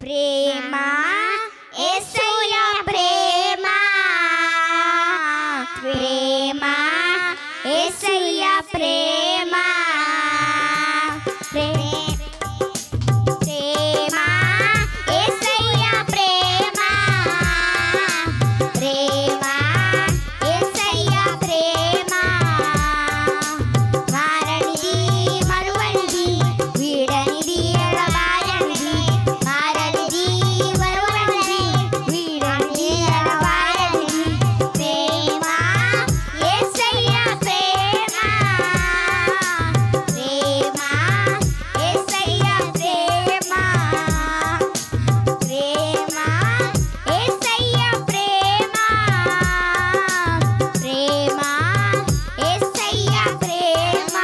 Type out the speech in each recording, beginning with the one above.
ప్రేమ యేసయ్య ప్రేమ ప్రేమ యేసయ్య ప్రేమ ప్రే- ప్రేమ యేసయ్య ప్రేమ ప్రేమ యేసయ్య ప్రేమ మారనిది మరువనిది వీడనిది ఎడబాయనిది మారనిది మరువనిది వీడనిది ఎడబాయనిది ప్రేమ యేసయ్య ప్రేమ ప్రేమ యేసయ్య ప్రేమ ప్రేమ యేసయ్య ప్రేమ ప్రేమ యేసయ్య ప్రేమ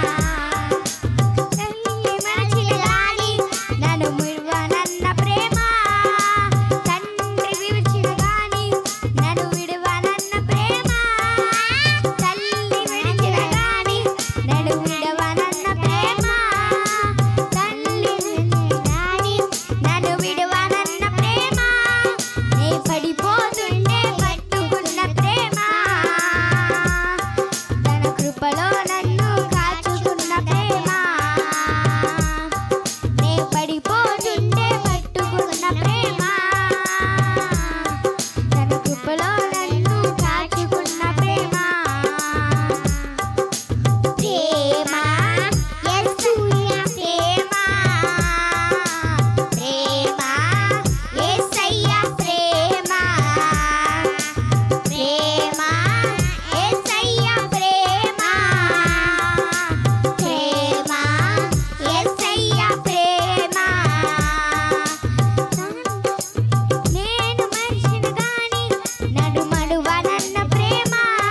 తల్లి మరచిన గాని నన్ను విడువనన్న ప్రేమ తండ్రి విడిచిన గాని నన్ను విడువనన్న ప్రేమ తల్లి విడిచిన గాని నన్ను విడవనన్న ప్రేమ తల్లి విడిచిన గాని నన్ను విడవనన్న ప్రేమ నే పడిపోతుండే పట్టుకున్న ప్రేమ తన కృపలో నన్ను కాచుకున్న ప్రేమ నే పడిపోతుండే పట్టుకున్న ప్రేమ తన కృపలో నన్ను కాచుకున్న ప్రేమ ప్రేమ యేసయ్య ప్రేమ ప్రేమ యేసయ్య ప్రేమ ప్రేమ యేసయ్య ప్రేమ ప్రేమ యేసయ్య ప్రేమ నేను మనిషిని గాని నడుమడువనన్న ప్రేమ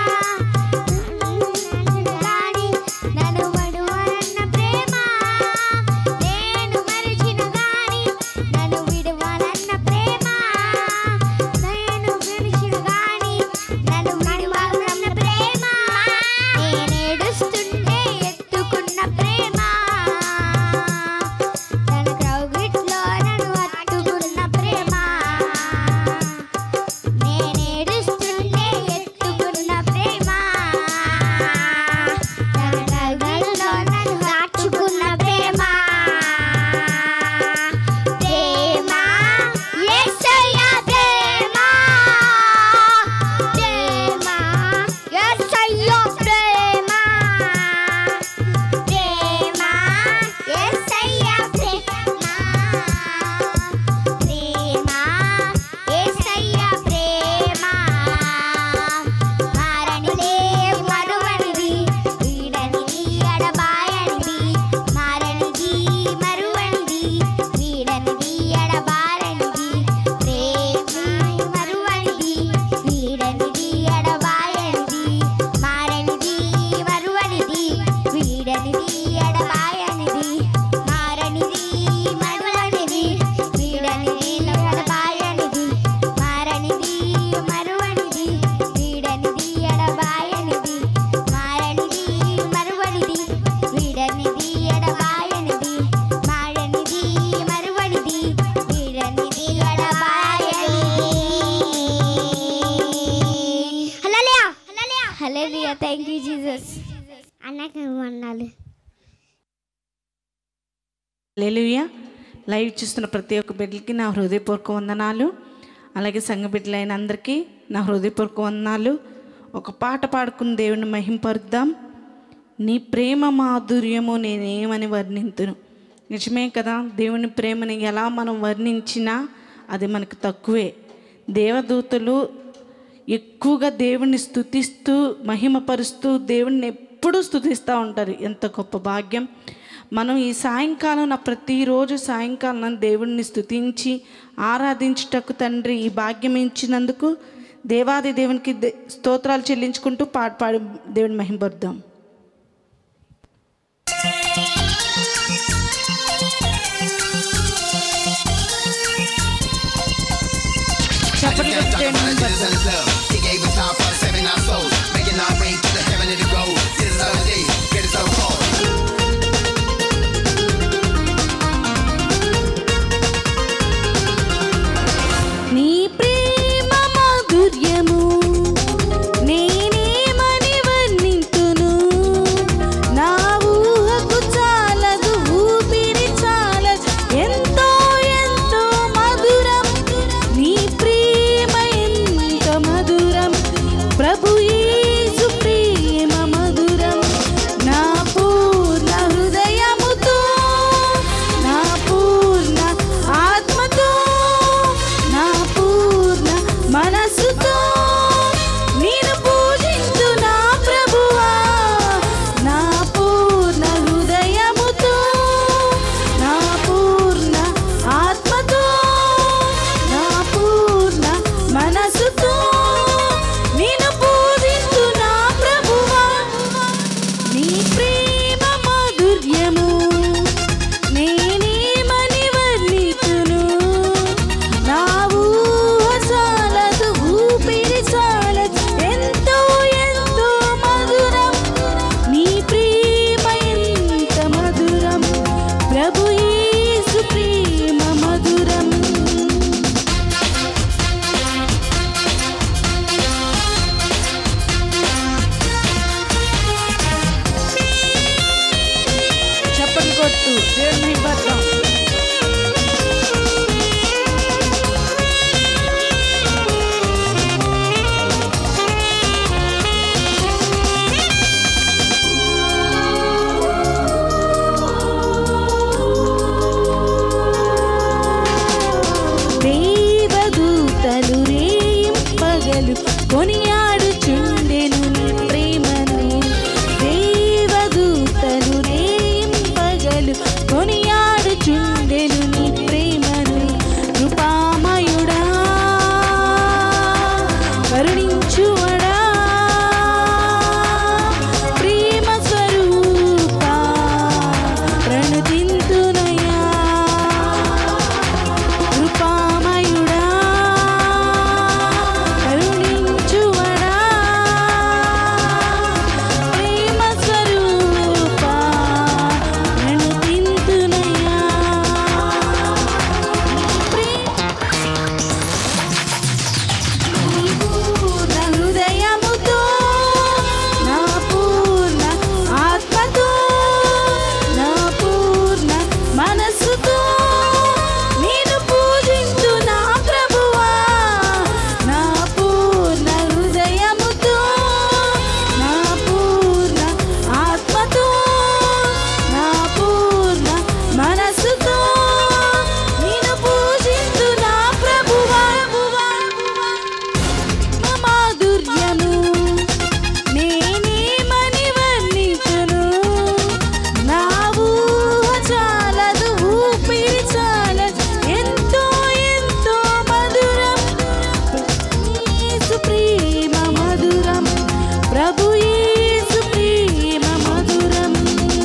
గాని నడుమడువనన్న ప్రేమ నేను మరిచిన గాని నన్ను విడువనన్న ప్రేమ నేను విడిచిన గాని నన్ను విడువనన్న ప్రేమ నేనేడుస్తుంటే ఎత్తుకున్న ప్రేమ తన కౌగిట్లో నన్ను హత్తుకున్న ప్రేమ నేనేడుస్తుంటే ఎత్తుకున్న ప్రేమ తన కౌగిట్లో నన్ను దాచుకున్న ప్రేమ ప్రేమ యేసయ్య ప్రేమ ప్రేమ యేసయ్య ప్రేమ ప్రేమ యేసయ్య ప్రేమ ప్రేమ యేసయ్య ప్రేమ మారనిదే మరువనిది వీడనిది ఎడబాయనిది మారనిది మరువనిది వీడనిది ఎడబారనిది ప్రేమ మరువనిది వీడనిది ఎడబాయనిది మారనిది మరువనిది వీడనిది ఎడబాయనిది మారనిది మరువనిది వీడనిది ఎడబాయనిది మారనిది మరువనిది వీడనిది ఎడబాయనిది మారనిది మరువనిది వీడనిది ఎడబాయనిది మారనిది మరువనిది వీడనిది ఎడబాయనిది hallelujah hallelujah thank you Jesus అన్నకి వండాలి లేలుయ లైవ్ చూస్తున్న ప్రతి ఒక్క బిడ్డలకి నా హృదయపూర్వక వందనాలు అలాగే సంఘ బిడ్డలైన అందరికీ నా హృదయపూర్వక వందనాలు ఒక పాట పాడుకుని దేవుని మహింపరుద్దాం నీ ప్రేమ మాధుర్యము నేనేమని వర్ణింతును నిజమే కదా దేవుని ప్రేమని ఎలా మనం వర్ణించినా అది మనకు తక్కువే దేవదూతలు ఎక్కువగా దేవుణ్ణి స్తుతిస్తూ మహిమపరుస్తూ దేవుణ్ణి ఎప్పుడూ స్తుతిస్తూ ఉంటారు ఎంత గొప్ప భాగ్యం మనం ఈ సాయంకాలం నా ప్రతిరోజు సాయంకాలం దేవుణ్ణి స్తుతించి ఆరాధించుటకు తండ్రి ఈ భాగ్యం ఇచ్చినందుకు దేవాది దేవునికి దే- స్తోత్రాలు చెల్లించుకుంటూ పాట పాడి దేవుని మహింపరుద్దాం చప్పట్లు కొట్టి దేవుని మహింపరుద్దాం. He gave us time for seven our souls, making our way to the heaven of the gold. This is our day, get us our call. ప్రభు యేసు ప్రేమ మధురం చప్పట్లు కొట్టు దేవుని మహిమపడతాం దేవదూతలు రేం పగలు కొనియాడుచుండెను నీ ప్రేమను దేవదూతలు రేం పగలు కొనియాడుచుండెను నీ ప్రేమను కృపామయుడా కరుణించువడా ప్రేమ స్వరూపా ప్రణతింతునయా కృపామయుడా కరుణించువడా ప్రేమ స్వరూపా ప్రణతింతునయా పూర్ణ హృదయముతో నా పూర్ణ ఆత్మతో నా పూర్ణ మనసుతో నేను పూజించు నా ప్రభువా నా పూర్ణ హృదయముతో నా పూర్ణ ఆత్మతో నా పూర్ణ మనసుతో నేను పూజించు నా ప్రభువా మాధుర్యము నేనేమని వర్ణించును నా ఊహ చాలదు ఊపిరి చాలదు ఎంతో ఎంతో మధురం యేసు ప్రేమ మధురం ప్రభు యేసు ప్రేమ మధురం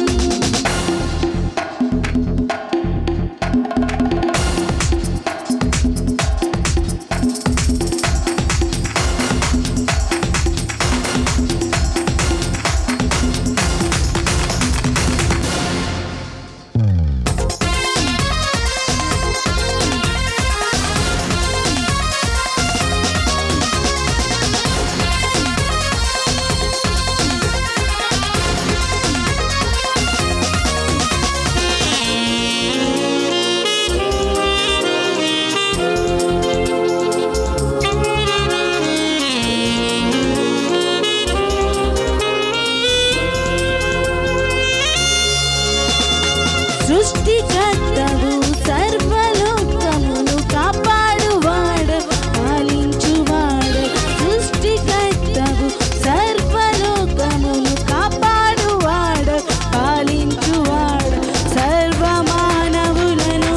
సృష్టికర్తవు సర్వలోకమును కాపాడువాడు పాలించువాడు సృష్టికర్తవు సర్వలోకమును కాపాడువాడు పాలించువాడు సర్వమానవులను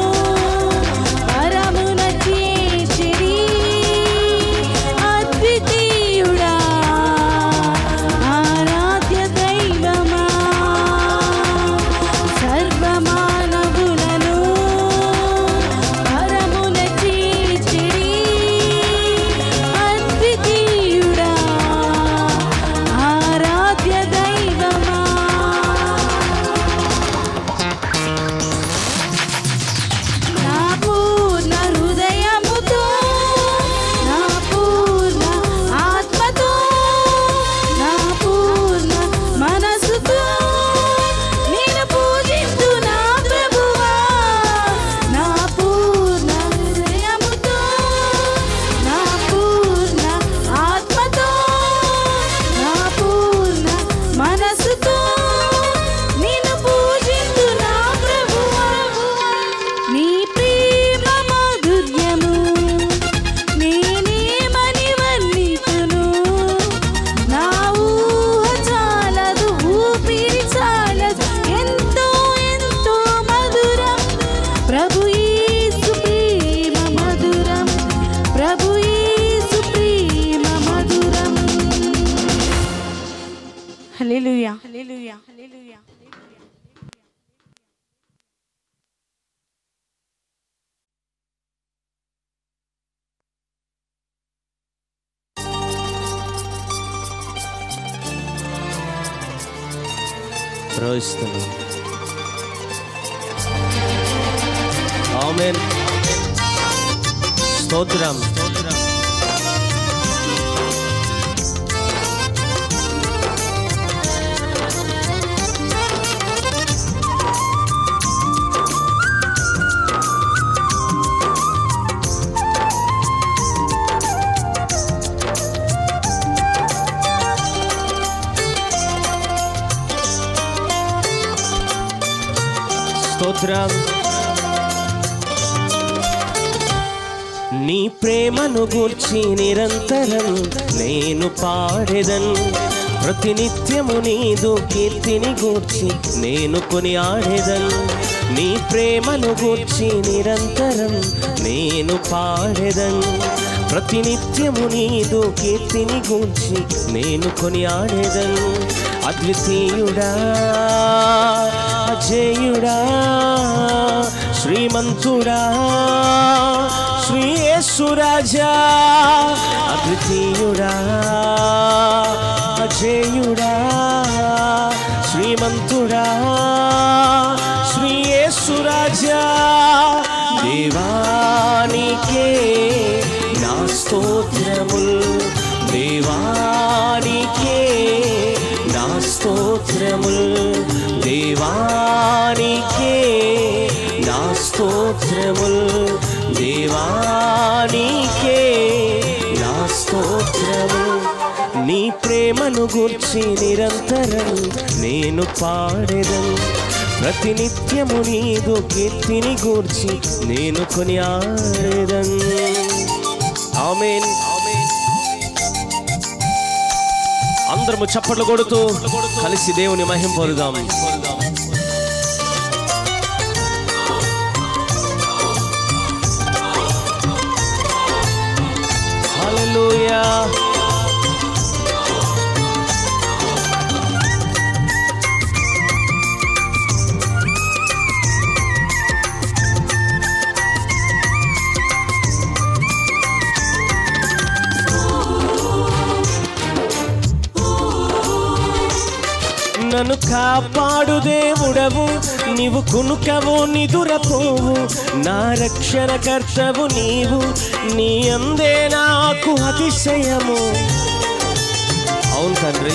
పరమున చేసిరి అద్వితీయుడా ఆరాధ్య దైవమా సర్వమానవులను పరమున చేర్చిరి అద్వితీయుడా ఆరాధ్య దైవమా నా పూర్ణ హృదయముతో నా పూర్ణ ఆత్మతో నా పూర్ణ మనసుతో నేను పూజిస్తూ నా ప్రభువా నా పూర్ణ హృదయముతో నా పూర్ణ ఆత్మతో నా పూర్ణ మనసుతో నేను పూజిస్తూ నా ప్రభువా నీ ప్రేమ మాధుర్యము నేనేమని వర్ణితును నా ఊహ చాలదు ఊపిరి చాలదు ఎంతో ఎంతో మధురం ప్రభు యేసు ప్రేమ మధురం ప్రభు యేసు ప్రేమ మధురం హల్లెలూయా హల్లెలూయా హల్లెలూయా ప్రవహిస్తున్నాం ఆమెన్ స్తోత్రం స్తోత్రం నీ ప్రేమను గూర్చి నిరంతరం నేను పాడేదన్ ప్రతినిత్యము నీదు కీర్తిని గూర్చి నేను కొని ఆడేదన్ నీ ప్రేమను గూర్చి నిరంతరం నేను పాడేదన్ ప్రతినిత్యము నీదు కీర్తిని గూర్చి నేను కొని ఆడేదన్ అద్వితీయుడా అజేయుడా శ్రీమంతుడా శ్రీ యేసురాజా అద్వితీయుడా అజేయుడా శ్రీమంతుడా శ్రీ యేసురాజా దేవానికే నా స్తోత్రముల్ దేవానికే నా స్తోత్రముల్ దేవానికే నా స్తోత్రముల్ దేవానికే నా స్తోత్రము నీ ప్రేమను గూర్చి నిరంతరం నేను పాడెదను ప్రతినిత్యము నీదు కీర్తిని గూర్చి నేను కొని ఆడెదన్ ఆమెన్ అందరము చప్పట్లు కొడుతూ కలిసి దేవుని మహిం పొందుదాం హల్లెలూయా నన్ను కాపాడు దేవుడవు నీవు కునుకవు నిదురపోవు నా రక్షణ కర్తవు నీవు నీ అందే నాకు అతిశయము అవును తండ్రి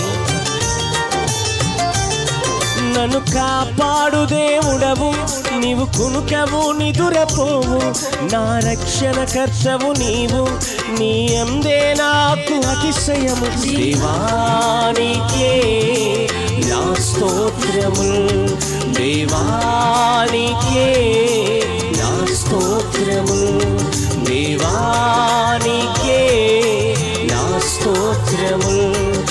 నన్ను కాపాడు దేవుడవు నీవు కునుకవు నిదురపోవు నా రక్షణ కర్తవు నీవు నీ అందే నాకు అతిశయము దేవానికే నా స్తోత్రముల్ దేవానికే నా స్తోత్రముల్ దేవానికే నా స్తోత్రముల్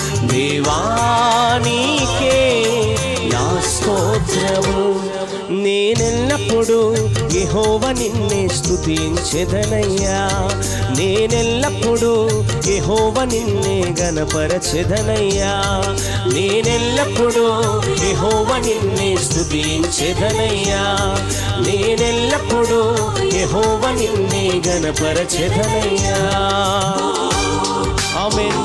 దేవానికే నా స్తోత్రము నేనెల్లప్పుడు యెహోవ నిన్నే స్తుతించెదనయ్యా నేనెల్లప్పుడు యెహోవ నిన్నే గణపరచెదనయ్యా నేనెల్లప్పుడు యెహోవ నిన్నే స్తుతించెదనయ్యా నేనెల్లప్పుడు యెహోవ నిన్నే గణపరచెదనయ్యా ఆమేన్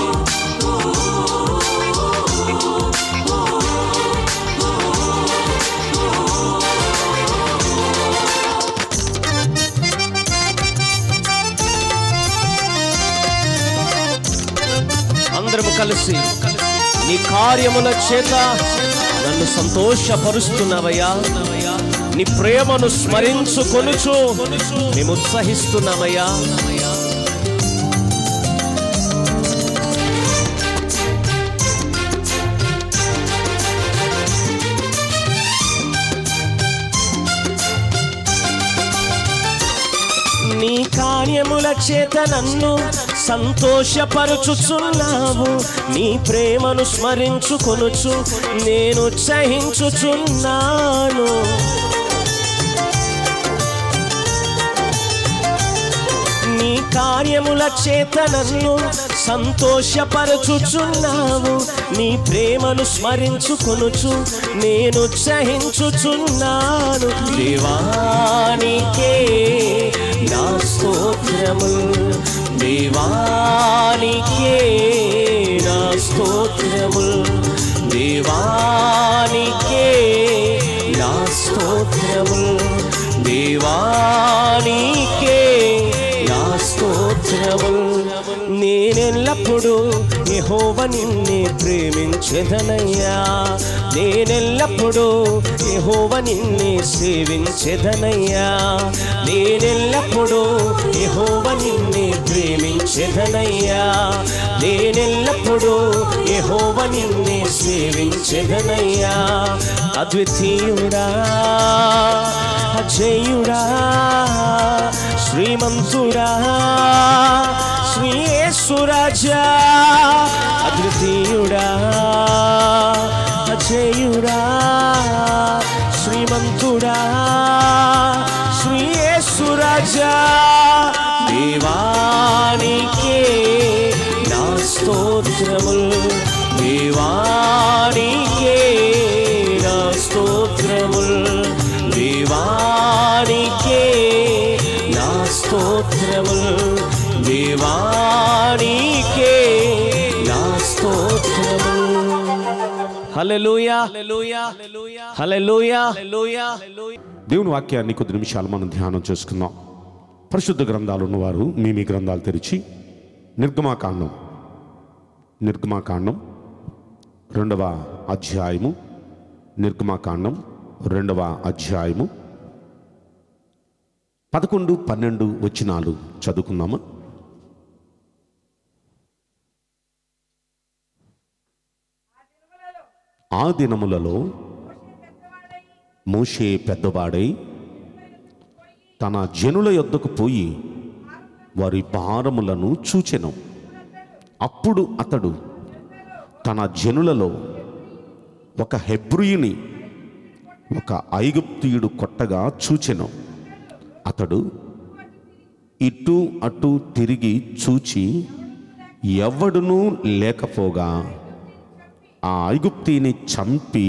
అందరము కలిసి నీ కార్యముల చేత నన్ను సంతోషపరుస్తున్నవయ్యా నీ ప్రేమను స్మరించుకొనుచు మేము ఉత్సహిస్తున్నామయ్యా నీ కార్యముల చేత నన్ను సంతోషపరుచుచున్నావు నీ ప్రేమను స్మరించుకొనుచు నేను ఉత్సహించుచున్నాను నీ కార్యముల చేత నన్ను సంతోషపరచుచున్నావు నీ ప్రేమను స్మరించుకొనుచు నేను ఉత్సహించుచున్నాను దేవానికే నా స్తోత్రము దేవానికే నా స్తోత్రము దేవానికే నా స్తోత్రము స్తోత్రములు దేవానికే నా స్తోత్రములు నేనెల్లప్పుడూ యెహోవ నిన్నే ప్రేమించెదనయ్యా నేనెల్లప్పుడూ యెహోవ నిన్నే సేవించెదనయ్యా నేనెల్లప్పుడూ యెహోవ నిన్నే ప్రేమించెదనయ్యా నేనెల్లప్పుడూ యెహోవ నిన్నే సేవించెదనయ్యా అద్వితీయుడా అజయుడా శ్రీమంతుడా శ్రీయేశ్వరాజా అద్వితీయుడా అజయుడా శ్రీమంతుడా శ్రీయేశ్వరాజా దేవానికే నా స్తోత్రములు దేవానికే నా స్తోత్రములు దేవానికే నా స్తోత్రములు దేవానికే నా స్తోత్రములు హల్లెలూయా హల్లెలూయా హల్లెలూయా హల్లెలూయా దేవుని వాక్యాన్ని కొద్ది నిమిషాలు మనం ధ్యానం చేసుకుందాం పరిశుద్ధ గ్రంథాలు ఉన్నవారు మీ మీ గ్రంథాలు తెరిచి నిర్గమాకాండం నిర్గమాకాండం రెండవ అధ్యాయము నిర్గమాకాండం రెండవ అధ్యాయము పదకొండు పన్నెండు వచ్చినాలు చదువుకుందామా ఆ దినములలో మోషే పెద్దవాడై తన జనుల యొద్దకు పోయి వారి భారములను చూచెను అప్పుడు అతడు తన జనులలో ఒక హెబ్రియుని ఒక ఐగుప్తియుడు కొట్టగా చూచెను అతడు ఇటు అటు తిరిగి చూచి ఎవడునూ లేకపోగా ఆ ఐగుప్తిని చంపి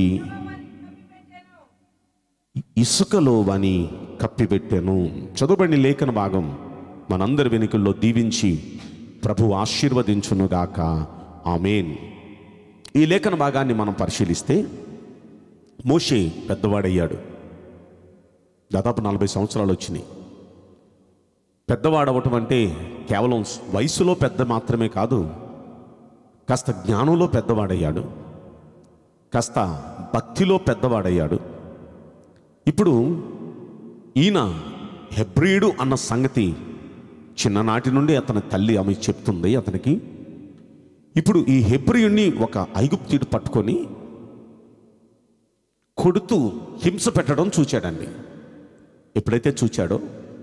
ఇసుకలో వాని కప్పిపెట్టాను చదువుబడిన లేఖన భాగం మనందరి వెనుకల్లో దీవించి ప్రభు ఆశీర్వదించునుగాక ఆమెన్ ఈ లేఖన భాగాన్ని మనం పరిశీలిస్తే మోషే పెద్దవాడయ్యాడు దాదాపు నలభై సంవత్సరాలు వచ్చినాయి పెద్దవాడవటం అంటే కేవలం వయసులో పెద్ద మాత్రమే కాదు కాస్త జ్ఞానంలో పెద్దవాడయ్యాడు కాస్త భక్తిలో పెద్దవాడయ్యాడు ఇప్పుడు ఈయన హెబ్రియుడు అన్న సంగతి చిన్ననాటి నుండి అతని తల్లి ఆమె చెప్తుంది అతనికి ఇప్పుడు ఈ హెబ్రియుణ్ణి ఒక ఐగుప్తుడు పట్టుకొని కొడుతూ హింస పెట్టడం చూచాడండి ఎప్పుడైతే చూచాడో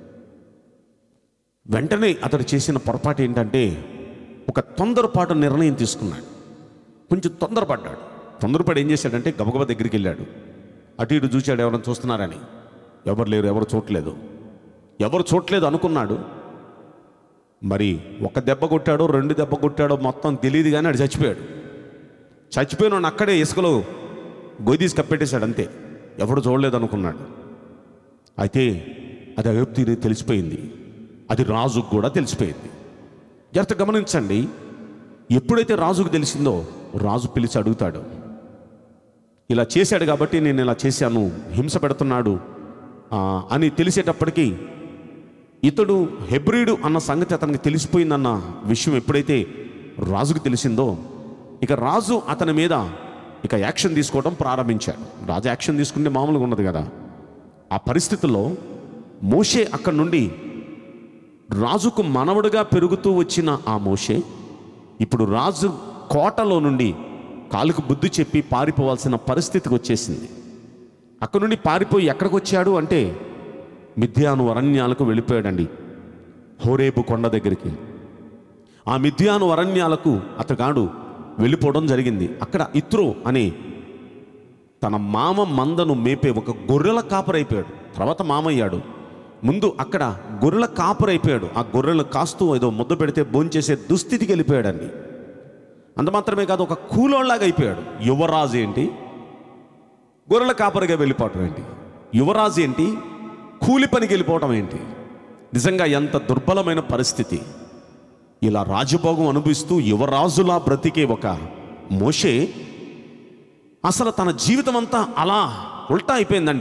వెంటనే అతడు చేసిన పొరపాటు ఏంటంటే ఒక తొందరపాటు నిర్ణయం తీసుకున్నాడు కొంచెం తొందరపడ్డాడు తొందరపడి ఏం చేశాడంటే గబగబా దగ్గరికి వెళ్ళాడు అటు ఇటు చూశాడు ఎవరైనా చూస్తున్నారని ఎవరు లేరు ఎవరు చూడలేదు ఎవరు చూడలేదు అనుకున్నాడు మరి ఒక దెబ్బ కొట్టాడో రెండు దెబ్బ కొట్టాడో మొత్తం తెలియదు కానీ ఆడు చచ్చిపోయాడు చచ్చిపోయిన అక్కడే ఇసుకలో గొయ్యి తీసి కప్పెట్టేశాడు అంతే ఎవడు చూడలేదు అనుకున్నాడు అయితే అది అయోప్తి తెలిసిపోయింది అది రాజుకు కూడా తెలిసిపోయింది జాగ్రత్త గమనించండి ఎప్పుడైతే రాజుకు తెలిసిందో రాజు పిలిచి అడుగుతాడు ఇలా చేశాడు కాబట్టి నేను ఇలా చేశాను హింస పెడుతున్నాడు ఆ, అని తెలిసేటప్పటికీ ఇతడు హెబ్రిడు అన్న సంగతి అతనికి తెలిసిపోయిందన్న విషయం ఎప్పుడైతే రాజుకు తెలిసిందో ఇక రాజు అతని మీద ఇక యాక్షన్ తీసుకోవడం ప్రారంభించాడు రాజు యాక్షన్ తీసుకుంటే మామూలుగా ఉన్నది కదా ఆ పరిస్థితుల్లో మోషే అక్కడి నుండి రాజుకు మనవడుగా పెరుగుతూ వచ్చిన ఆ మోషే ఇప్పుడు రాజు కోటలో నుండి కాలుకు బుద్ధి చెప్పి పారిపోవాల్సిన పరిస్థితికి వచ్చేసింది అక్కడ నుండి పారిపోయి ఎక్కడికి వచ్చాడు అంటే మిథ్యాను అరణ్యాలకు వెళ్ళిపోయాడండి హోరేబు కొండ దగ్గరికి ఆ మిథ్యాను అరణ్యాలకు అతగాడు వెళ్ళిపోవడం జరిగింది అక్కడ ఇత్రో అనే తన మామ మందను మేపే ఒక గొర్రెల కాపరైపోయాడు తర్వాత మామయ్యాడు ముందు అక్కడ గొర్రెల కాపరైపోయాడు ఆ గొర్రెలు కాస్తూ ఏదో ముద్ద పెడితే భోంచేసే దుస్థితికి వెళ్ళిపోయాడండి అంత మాత్రమే కాదు ఒక కూలోళ్ళలాగా అయిపోయాడు యువరాజు ఏంటి గొర్రెల కాపరిగా వెళ్ళిపోవటం ఏంటి యువరాజు ఏంటి కూలి పనికి వెళ్ళిపోవటం ఏంటి నిజంగా ఎంత దుర్బలమైన పరిస్థితి ఇలా రాజభోగం అనుభవిస్తూ యువరాజులా బ్రతికే ఒక మోషే అసలు తన జీవితం అంతా అలా ఉల్టా అయిపోయిందండి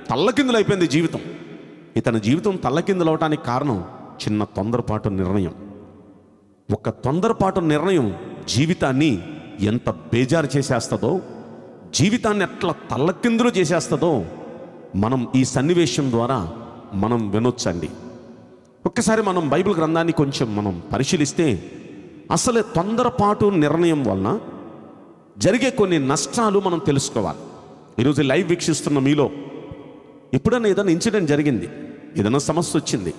తల్లకిందులు అయిపోయింది జీవితం ఇతని జీవితం తల్లకిందులు అవటానికి కారణం చిన్న తొందరపాటు నిర్ణయం ఒక తొందరపాటు నిర్ణయం జీవితాన్ని ఎంత బేజారు చేసేస్తుందో జీవితాన్ని ఎట్లా తల్లకిందులు చేసేస్తుందో మనం ఈ సన్నివేశం ద్వారా మనం వినొచ్చండి ఒక్కసారి మనం బైబిల్ గ్రంథాన్ని కొంచెం మనం పరిశీలిస్తే అసలే తొందరపాటు నిర్ణయం వలన జరిగే కొన్ని నష్టాలు మనం తెలుసుకోవాలి ఈరోజు లైవ్ వీక్షిస్తున్న మీలో ఎప్పుడైనా ఏదైనా ఇన్సిడెంట్ జరిగింది ఏదైనా సమస్య వచ్చింది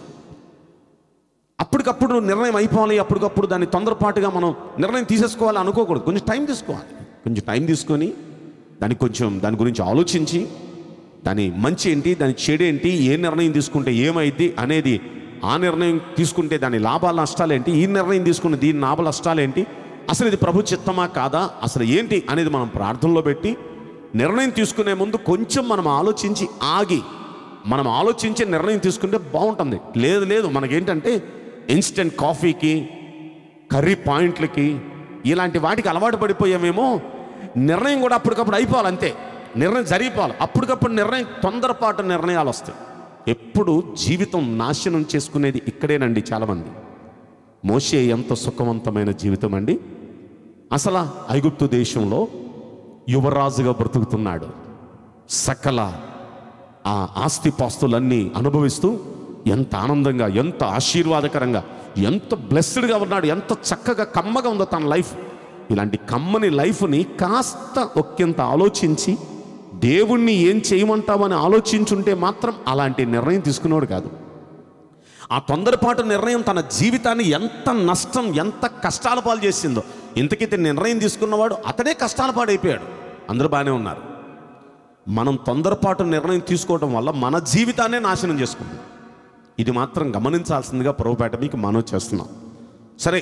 అప్పటికప్పుడు నిర్ణయం అయిపోవాలి అప్పటికప్పుడు దాన్ని తొందరపాటుగా మనం నిర్ణయం తీసేసుకోవాలి అనుకోకూడదు కొంచెం టైం తీసుకోవాలి కొంచెం టైం తీసుకొని దానికి కొంచెం దాని గురించి ఆలోచించి దాని మంచి ఏంటి దాని చెడు ఏంటి ఏ నిర్ణయం తీసుకుంటే ఏమైంది అనేది ఆ నిర్ణయం తీసుకుంటే దాని లాభాల నష్టాలు ఏంటి ఈ నిర్ణయం తీసుకున్న దీని లాభ నష్టాలు ఏంటి అసలు ఇది ప్రభు చిత్తమా కాదా అసలు ఏంటి అనేది మనం ప్రార్థనలో పెట్టి నిర్ణయం తీసుకునే ముందు కొంచెం మనం ఆలోచించి ఆగి మనం ఆలోచించి నిర్ణయం తీసుకుంటే బాగుంటుంది లేదు లేదు మనకేంటంటే ఇన్స్టెంట్ కాఫీకి కర్రీ పాయింట్లకి ఇలాంటి వాటికి అలవాటు పడిపోయామేమో నిర్ణయం కూడా అప్పటికప్పుడు అయిపోవాలి అంతే నిర్ణయం జరిగిపోవాలి అప్పటికప్పుడు నిర్ణయం తొందరపాటు నిర్ణయాలు వస్తాయి ఎప్పుడు జీవితం నాశనం చేసుకునేది ఇక్కడేనండి చాలామంది మోషే ఎంత సుఖవంతమైన జీవితం అండి అసలు ఐగుప్తు దేశంలో యువరాజుగా బ్రతుకుతున్నాడు సకల ఆ ఆస్తిపాస్తులన్నీ అనుభవిస్తూ ఎంత ఆనందంగా ఎంత ఆశీర్వాదకరంగా ఎంత బ్లెస్డ్గా ఉన్నాడు ఎంత చక్కగా కమ్మగా ఉందో తన లైఫ్ ఇలాంటి కమ్మని లైఫ్ని కాస్త ఒక్కింత ఆలోచించి దేవుణ్ణి ఏం చేయమంటావని ఆలోచించుంటే మాత్రం అలాంటి నిర్ణయం తీసుకునేవాడు కాదు ఆ తొందరపాటు నిర్ణయం తన జీవితాన్ని ఎంత నష్టం ఎంత కష్టాల పాలు చేసిందో ఇంతకైతే నిర్ణయం తీసుకున్నవాడు అతనే కష్టాల పాడైపోయాడు అందరూ బాగానే ఉన్నారు మనం తొందరపాటు నిర్ణయం తీసుకోవడం వల్ల మన జీవితాన్నే నాశనం చేసుకుంటాం ఇది మాత్రం గమనించాల్సిందిగా ప్రభుపేట మీకు మనవి చేస్తున్నాం సరే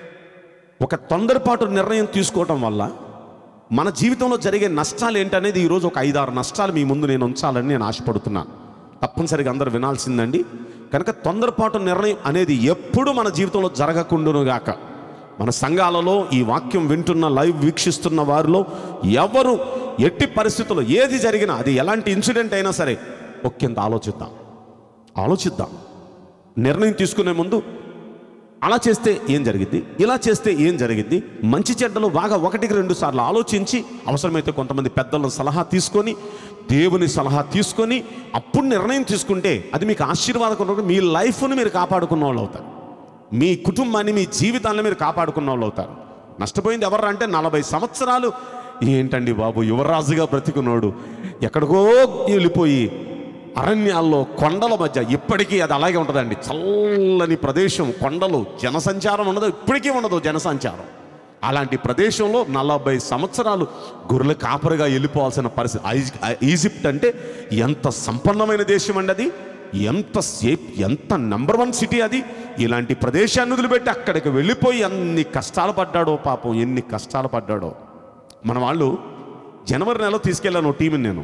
ఒక తొందరపాటు నిర్ణయం తీసుకోవడం వల్ల మన జీవితంలో జరిగే నష్టాలు ఏంటనేది ఈరోజు ఒక ఐదారు నష్టాలు మీ ముందు నేను ఉంచాలని నేను ఆశపడుతున్నాను తప్పనిసరిగా అందరూ వినాల్సిందండి కనుక తొందరపాటు నిర్ణయం అనేది ఎప్పుడు మన జీవితంలో జరగకుండునుగాక మన సంఘాలలో ఈ వాక్యం వింటున్న లైవ్ వీక్షిస్తున్న వారిలో ఎవరు ఎట్టి పరిస్థితుల్లో ఏది జరిగినా అది ఎలాంటి ఇన్సిడెంట్ అయినా సరే ఒక్కింత ఆలోచిద్దాం ఆలోచిద్దాం నిర్ణయం తీసుకునే ముందు అలా చేస్తే ఏం జరిగింది ఇలా చేస్తే ఏం జరిగింది మంచి చెడ్డలు బాగా ఒకటికి రెండు సార్లు ఆలోచించి అవసరమైతే కొంతమంది పెద్దల సలహా తీసుకొని దేవుని సలహా తీసుకొని అప్పుడు నిర్ణయం తీసుకుంటే అది మీకు ఆశీర్వాదకరంగా మీ లైఫ్ని మీరు కాపాడుకున్న వాళ్ళు అవుతారు మీ కుటుంబాన్ని మీ జీవితాన్ని మీరు కాపాడుకున్న వాళ్ళు అవుతారు నష్టపోయింది ఎవరు అంటే నలభై సంవత్సరాలు ఏంటండి బాబు యువరాజుగా బ్రతికున్నాడు ఎక్కడికో వెళ్ళిపోయి అరణ్యాల్లో కొండల మధ్య ఇప్పటికీ అది అలాగే ఉంటుందండి చల్లని ప్రదేశం కొండలు జనసంచారం ఉండదు ఇప్పటికీ ఉండదు జనసంచారం అలాంటి ప్రదేశంలో నలభై సంవత్సరాలు గొర్రెల కాపరిగా వెళ్ళిపోవాల్సిన పరిస్థితి ఐజ్- ఈజిప్ట్ అంటే ఎంత సంపన్నమైన దేశం అండి అది ఎంత సేఫ్ ఎంత నెంబర్ వన్ సిటీ అది ఇలాంటి ప్రదేశాన్ని వదిలిపెట్టి అక్కడికి వెళ్ళిపోయి అన్ని కష్టాలు పడ్డాడో పాపం ఎన్ని కష్టాలు పడ్డాడో మన వాళ్ళు జనవరి నెలలో తీసుకెళ్ళాను ఓ టీంని నేను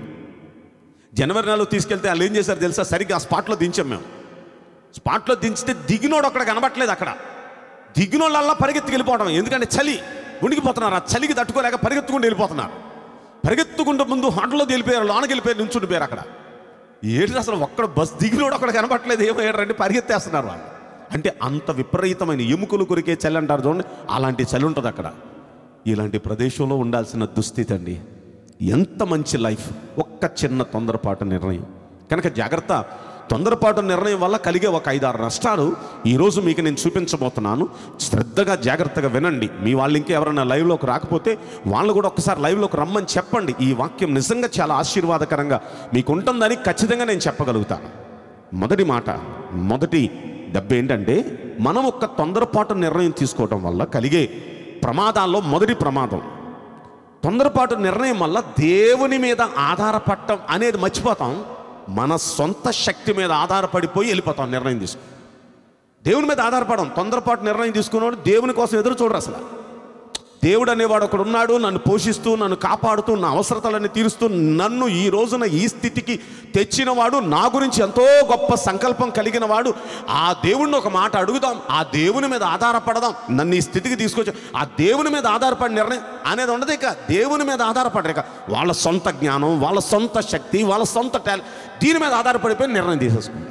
జనవరి నెలలో తీసుకెళ్తే వాళ్ళు ఏం చేశారు తెలుసా సరిగ్గా ఆ స్పాట్లో దించాం మేము స్పాట్లో దించితే దిగినోడు అక్కడ కనబట్టలేదు అక్కడ దిగినోళ్ళల్లా పరిగెత్తుకు వెళ్ళిపోవడం ఎందుకంటే చలి ఉనికిపోతున్నారు ఆ చలికి తట్టుకోలేక పరిగెత్తుకుంటూ వెళ్ళిపోతున్నారు పరిగెత్తుకుంటూ ముందు హాటలో వెళ్ళిపోయారు లోనకి వెళ్ళిపోయారు నుంచుండిపోయారు అక్కడ ఏంటి అసలు ఒక్కడ బస్ దిగినోడు అక్కడ కనబట్టలేదు ఏమయ్యారంటే పరిగెత్తేస్తున్నారు వాళ్ళు అంటే అంత విపరీతమైన ఎముకలు కొరికే చలి అంటారు చూడండి అలాంటి చలి ఉంటుంది అక్కడ ఇలాంటి ప్రదేశంలో ఉండాల్సిన దుస్థితి అండి ఎంత మంచి లైఫ్ ఒక్క చిన్న తొందరపాటు నిర్ణయం కనుక జాగ్రత్త తొందరపాటు నిర్ణయం వల్ల కలిగే ఒక ఐదారు నష్టాలు ఈరోజు మీకు నేను చూపించబోతున్నాను శ్రద్ధగా జాగ్రత్తగా వినండి మీ వాళ్ళు ఇంకా ఎవరైనా లైవ్లోకి రాకపోతే వాళ్ళు కూడా ఒకసారి లైవ్లోకి రమ్మని చెప్పండి ఈ వాక్యం నిజంగా చాలా ఆశీర్వాదకరంగా మీకు ఉంటుందని ఖచ్చితంగా నేను చెప్పగలుగుతాను మొదటి మాట మొదటి దెబ్బ ఏంటంటే మనం ఒక తొందరపాటు నిర్ణయం తీసుకోవడం వల్ల కలిగే ప్రమాదాల్లో మొదటి ప్రమాదం తొందరపాటు నిర్ణయం వల్ల దేవుని మీద ఆధారపడటం అనేది మర్చిపోతాం మన సొంత శక్తి మీద ఆధారపడిపోయి వెళ్ళిపోతాం నిర్ణయం తీసుకు దేవుని మీద ఆధారపడం తొందరపాటు నిర్ణయం తీసుకున్నవాడు దేవుని కోసం ఎదురు చూడరు అసలు దేవుడు అనేవాడు ఒకడు ఉన్నాడు నన్ను పోషిస్తూ నన్ను కాపాడుతూ నా అవసరతలన్నీ తీరుస్తూ నన్ను ఈ రోజున ఈ స్థితికి తెచ్చినవాడు నా గురించి ఎంతో గొప్ప సంకల్పం కలిగిన వాడు ఆ దేవుడిని ఒక మాట అడుగుదాం ఆ దేవుని మీద ఆధారపడదాం నన్ను ఈ స్థితికి తీసుకొచ్చి ఆ దేవుని మీద ఆధారపడి నిర్ణయం అనేది ఉండదు ఇక దేవుని మీద ఆధారపడరు ఇక వాళ్ళ సొంత జ్ఞానం వాళ్ళ సొంత శక్తి వాళ్ళ సొంత టాలెంట్ దీని మీద ఆధారపడిపోయి నిర్ణయం తీసేసుకుంటారు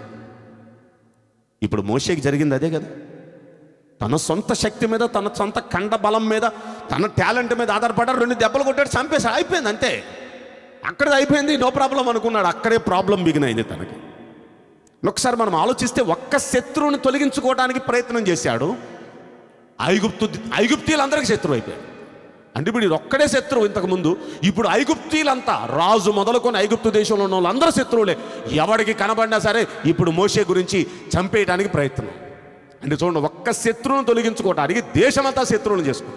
ఇప్పుడు మోషేకి జరిగింది అదే కదా తన సొంత శక్తి మీద తన సొంత కండ బలం మీద తన టాలెంట్ మీద ఆధారపడ్డారు రెండు దెబ్బలు కొట్టాడు చంపేశాడు అయిపోయింది అంతే అక్కడే అయిపోయింది నో ప్రాబ్లం అనుకున్నాడు అక్కడే ప్రాబ్లం బిగిన్ అయింది తనకి ఒకసారి మనం ఆలోచిస్తే ఒక్క శత్రువుని తొలగించుకోవడానికి ప్రయత్నం చేశాడు ఐగుప్తు ఐగుప్తీలందరికీ శత్రువు అయిపోయాడు అంటే ఇప్పుడు ఇది ఒక్కడే శత్రువు ఇంతకుముందు ఇప్పుడు ఐగుప్తీలంతా రాజు మొదలుకొని ఐగుప్తు దేశంలో ఉన్న వాళ్ళందరూ శత్రువులే ఎవడికి కనబడినా సరే ఇప్పుడు మోషే గురించి చంపేయడానికి ప్రయత్నం అంటే చూడండి ఒక్క శత్రువును తొలగించుకోవడానికి దేశమంతా శత్రువులను చేసుకున్నాడు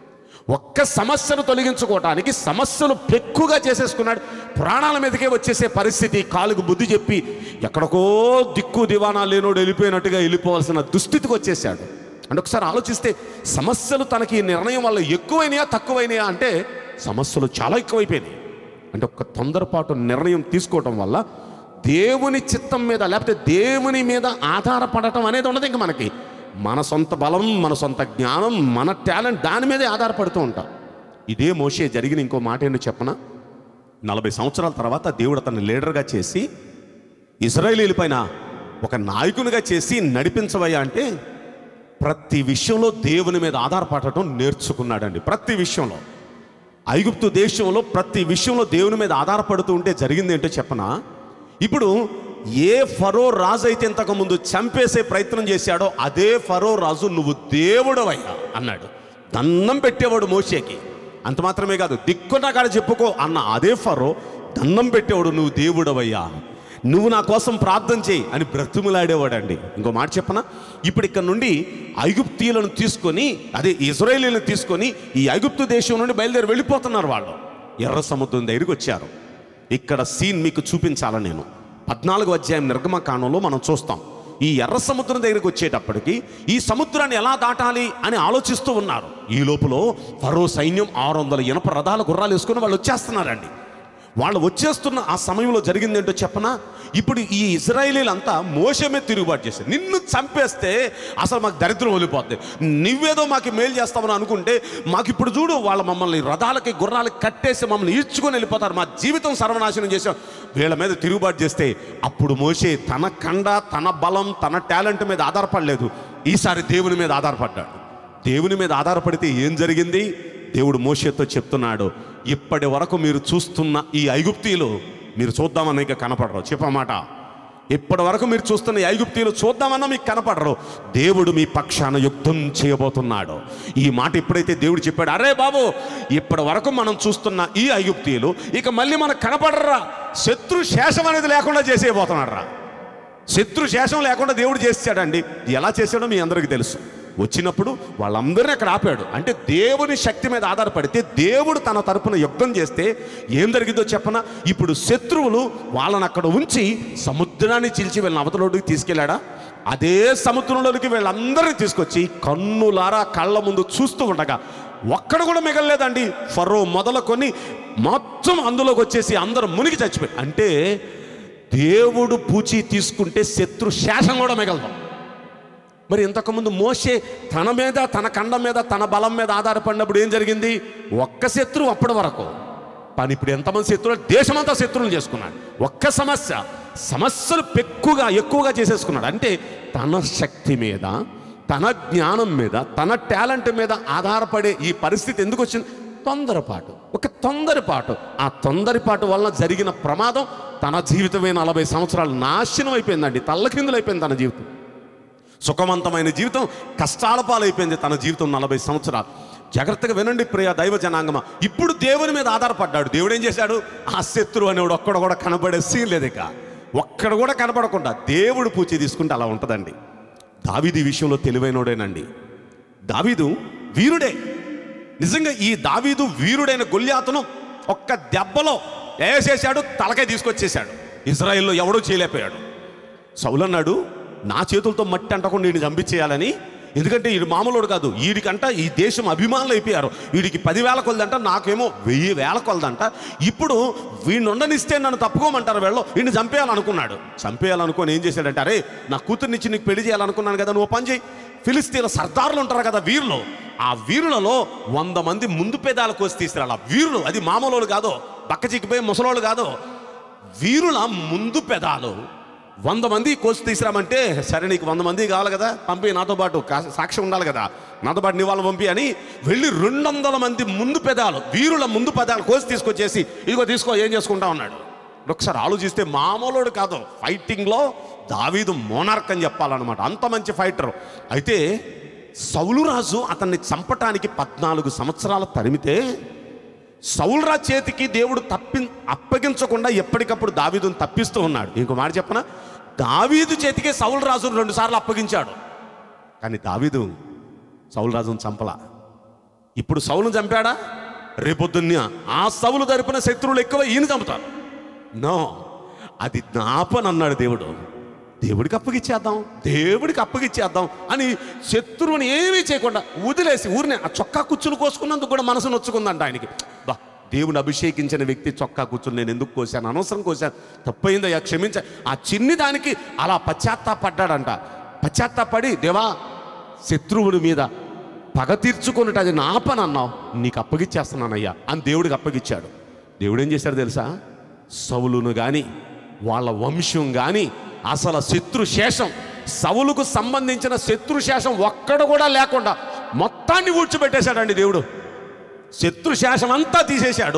ఒక్క సమస్యను తొలగించుకోవటానికి సమస్యలు పెక్కుగా చేసేసుకున్నాడు ప్రాణాల మీదకే వచ్చేసే పరిస్థితి కాలుకు బుద్ధి చెప్పి ఎక్కడికో దిక్కు దివానా లేనోడు వెళ్ళిపోయినట్టుగా వెళ్ళిపోవాల్సిన దుస్థితికి వచ్చేసాడు అంటే ఒకసారి ఆలోచిస్తే సమస్యలు తనకి ఈ నిర్ణయం వల్ల ఎక్కువైనాయా తక్కువైనాయా అంటే సమస్యలు చాలా ఎక్కువైపోయినాయి అంటే ఒక తొందరపాటు నిర్ణయం తీసుకోవటం వల్ల దేవుని చిత్తం మీద లేకపోతే దేవుని మీద ఆధారపడటం అనేది ఉండదు ఇంక మనకి మన సొంత బలం మన సొంత జ్ఞానం మన టాలెంట్ దాని మీదే ఆధారపడుతూ ఉంటాం ఇదే మోషే జరిగిన ఇంకో మాట ఏంటో చెప్పనా నలభై సంవత్సరాల తర్వాత దేవుడు అతన్ని లీడర్గా చేసి ఇజ్రాయేలీల పైన ఒక నాయకునిగా చేసి నడిపించవయ్యా అంటే ప్రతి విషయంలో దేవుని మీద ఆధారపడటం నేర్చుకున్నాడండి ప్రతి విషయంలో ఐగుప్తు దేశంలో ప్రతి విషయంలో దేవుని మీద ఆధారపడుతూ ఉంటే జరిగింది ఏంటో చెప్పనా ఇప్పుడు ఏ ఫరో రాజు అయితే ఇంతకుముందు చంపేసే ప్రయత్నం చేశాడో అదే ఫరో రాజు నువ్వు దేవుడవయ్యా అన్నాడు దండం పెట్టేవాడు మోషేకి అంత మాత్రమే కాదు దిక్కున్న కాడ చెప్పుకో అన్న అదే ఫరో దండం పెట్టేవాడు నువ్వు దేవుడవయ్యా నువ్వు నా కోసం ప్రార్థన చేయి అని బ్రతుములాడేవాడండి ఇంకో మాట చెప్పనా ఇప్పుడు ఇక్కడ నుండి ఐగుప్తీయులను తీసుకొని అదే ఇజ్రాయేలీలను తీసుకొని ఈ ఐగుప్తు దేశం నుండి బయలుదేరి వెళ్ళిపోతున్నారు వాళ్ళు ఎర్ర సముద్రం దగ్గరికి వచ్చారు ఇక్కడ సీన్ మీకు చూపించాలని నేను పద్నాలుగు అధ్యాయం నిర్గమకాండంలో మనం చూస్తాం ఈ ఎర్ర సముద్రం దగ్గరికి వచ్చేటప్పటికి ఈ సముద్రాన్ని ఎలా దాటాలి అని ఆలోచిస్తూ ఉన్నారు ఈ లోపల ఫరో సైన్యం ఆరు వందల ఇనప రథాల గుర్రాలు వేసుకుని వాళ్ళు వచ్చేస్తున్నారండి వాళ్ళు వచ్చేస్తున్న ఆ సమయంలో జరిగింది ఏంటో చెప్పనా ఇప్పుడు ఈ ఇజ్రాయేలీలంతా మోసమే తిరుగుబాటు చేశారు నిన్ను చంపేస్తే అసలు మాకు దరిద్రం వదిలిపోద్ది నువ్వేదో మాకు మేలు చేస్తామని అనుకుంటే మాకు ఇప్పుడు చూడు వాళ్ళ మమ్మల్ని రథాలకి గుర్రాలకి కట్టేసి మమ్మల్ని ఈడ్చుకొని వెళ్ళిపోతారు మా జీవితం సర్వనాశనం చేసాం వీళ్ళ మీద తిరుగుబాటు చేస్తే అప్పుడు మోసే తన కండ తన బలం తన టాలెంట్ మీద ఆధారపడలేదు ఈసారి దేవుని మీద ఆధారపడ్డాడు దేవుని మీద ఆధారపడితే ఏం జరిగింది దేవుడు మోషేతో చెప్తున్నాడు ఇప్పటి వరకు మీరు చూస్తున్న ఈ ఐగుప్తీలు మీరు చూద్దామన్న ఇక కనపడరు చెప్పమాట ఇప్పటి వరకు మీరు చూస్తున్న ఈ ఐగుప్తీలు చూద్దామన్నా మీకు కనపడరు దేవుడు మీ పక్షాన యుద్ధం చేయబోతున్నాడు ఈ మాట ఎప్పుడైతే దేవుడు చెప్పాడు అరే బాబు ఇప్పటి వరకు మనం చూస్తున్న ఈ ఐగుప్తీలు ఇక మళ్ళీ మనకు కనపడరా శత్రు శేషం అనేది లేకుండా చేసేయబోతున్నాడు రా శత్రు శేషం లేకుండా దేవుడు చేశాడండి ఎలా చేశాడో మీ అందరికీ తెలుసు వచ్చినప్పుడు వాళ్ళందరినీ అక్కడ ఆపాడు అంటే దేవుని శక్తి మీద ఆధారపడితే దేవుడు తన తరపున యుద్ధం చేస్తే ఏం జరిగిందో చెప్పన ఇప్పుడు శత్రువులు వాళ్ళని అక్కడ ఉంచి సముద్రాన్ని చీల్చి వీళ్ళని అవతలోకి తీసుకెళ్ళాడా అదే సముద్రంలోకి వీళ్ళందరినీ తీసుకొచ్చి కన్నులారా కళ్ళ ముందు చూస్తూ ఉండగా ఒక్కడు కూడా మిగలలేదండి ఫరో మొదలుకొని మొత్తం అందులోకి వచ్చేసి అందరూ మునిగి చచ్చిపోయి అంటే దేవుడు పూచి తీసుకుంటే శత్రు శేషం కూడా మిగలదు మరి ఇంతకుముందు మోసే తన మీద తన కండం మీద తన బలం మీద ఆధారపడినప్పుడు ఏం జరిగింది ఒక్క శత్రువు అప్పటి వరకు కానీ ఇప్పుడు ఎంతమంది శత్రువులు దేశమంతా శత్రువులు చేసుకున్నాడు ఒక్క సమస్య సమస్యలు పెక్కుగా ఎక్కువగా చేసేసుకున్నాడు అంటే తన శక్తి మీద తన జ్ఞానం మీద తన టాలెంట్ మీద ఆధారపడే ఈ పరిస్థితి ఎందుకు వచ్చింది తొందరపాటు ఒక తొందరపాటు ఆ తొందరపాటు వలన జరిగిన ప్రమాదం తన జీవితమే నలభై సంవత్సరాలు నాశనం అయిపోయిందండి తల్లకిందులు అయిపోయింది తన జీవితం సుఖవంతమైన జీవితం కష్టాల పాలైపోయింది తన జీవితం నలభై సంవత్సరాలు జాగ్రత్తగా వినండి ప్రియ దైవ జనాంగమ ఇప్పుడు దేవుని మీద ఆధారపడ్డాడు దేవుడు ఏం చేశాడు ఆ శత్రువు అనేవాడు ఒక్కడ కూడా కనబడే సీన్ లేదు ఇక ఒక్కడ కూడా కనపడకుండా దేవుడు పూజ తీసుకుంటే అలా ఉంటుందండి దావీది విషయంలో తెలివైనోడేనండి దావీదు వీరుడే నిజంగా ఈ దావీదు వీరుడైన గొల్యాతను ఒక్క దెబ్బలో వేసేసాడు తలకాయ తీసుకొచ్చేసాడు ఇజ్రాయిల్లో ఎవడూ చేయలేకపోయాడు సౌలన్నాడు నా చేతులతో మట్టి అంటకుండా నేను చంపించేయాలని ఎందుకంటే వీడు మామూలుడు కాదు వీడికంట ఈ దేశం అభిమానులు అయిపోయారు వీడికి పదివేల కొలదంట నాకేమో వెయ్యి వేల కొలదంట ఇప్పుడు వీడిని ఉండనిస్తే నన్ను తప్పుకోమంటారు వీళ్ళు వీడిని చంపేయాలనుకున్నాడు చంపేయాలనుకొని ఏం చేశాడంటే అరే నా కూతుర్నిచ్చి నీకు పెళ్లి చేయాలనుకున్నాను కదా నువ్వు పని చేయి ఫిలిస్తీన్ల సర్దారులు ఉంటారు కదా వీరులు ఆ వీరులలో వంద మంది ముందు పేదాల కోసి తీసుకురాలి ఆ వీరులు అది మామూలు కాదు బక్క చిక్కిపోయి ముసలోళ్ళు కాదు వీరుల ముందు పెదాలు వంద మంది కోసి తీసుకురామంటే సరే నీకు వంద మంది కావాలి కదా పంపి నాతో పాటు కా- సాక్ష్యం ఉండాలి కదా నాతో పాటు నీ వాళ్ళని పంపి అని వెళ్ళి రెండు వందల మంది ముందు పెదాలు వీరుల ముందు పెదాలు కోసి తీసుకొచ్చేసి ఇదిగో తీసుకో ఏం చేసుకుంటా ఉన్నాడు ఒకసారి ఆలోచిస్తే మామూలుడు కాదు ఫైటింగ్లో దావీదు మోనార్క్ అని చెప్పాలన్నమాట అంత మంచి ఫైటర్ అయితే సౌలు రాజు అతన్ని చంపటానికి పద్నాలుగు సంవత్సరాలు తరిమితే సౌల్రా చేతికి దేవుడు తప్పి అప్పగించకుండా ఎప్పటికప్పుడు దావీదును తప్పిస్తూ ఉన్నాడు ఇంకో మాట చెప్పనా దావీదు చేతికే సౌల్ రాజును రెండు సార్లు అప్పగించాడు కానీ దావీదు సౌల్ రాజును చంపలా ఇప్పుడు సౌలును చంపాడా రేపొద్దున్న ఆ సౌలు తరపున శత్రువులు ఎక్కువ ఈయన చంపుతారు నో అది నా పని అన్నాడు దేవుడు దేవుడికి అప్పగిచ్చేద్దాం దేవుడికి అప్పగిచ్చేద్దాం అని శత్రువుని ఏమీ చేయకుండా వదిలేసి ఊరిని ఆ చొక్కా కుచ్చులు కోసుకున్నందుకు కూడా మనసు నొచ్చుకుందంట ఆయనకి బా దేవుని అభిషేకించిన వ్యక్తి చొక్కా కూర్చుని నేను ఎందుకు కోసాను అనవసరం కోసాను తప్పయిందయ్యా క్షమించ ఆ చిన్ని దానికి అలా పశ్చాత్తాపడ్డాడంట పశ్చాత్తాపడి దేవా శత్రువుని మీద పగ తీర్చుకున్నట్టు అది నా పని అన్నావు నీకు అప్పగిచ్చేస్తున్నానయ్యా అని దేవుడికి అప్పగిచ్చాడు దేవుడు ఏం చేశాడు తెలుసా సౌలును కానీ వాళ్ళ వంశం కానీ అసలు శత్రు శేషం సౌలుకు సంబంధించిన శత్రు శేషం ఒక్కడు కూడా లేకుండా మొత్తాన్ని ఊడ్చిపెట్టేశాడండి దేవుడు శత్రు శేషం అంతా తీసేశాడు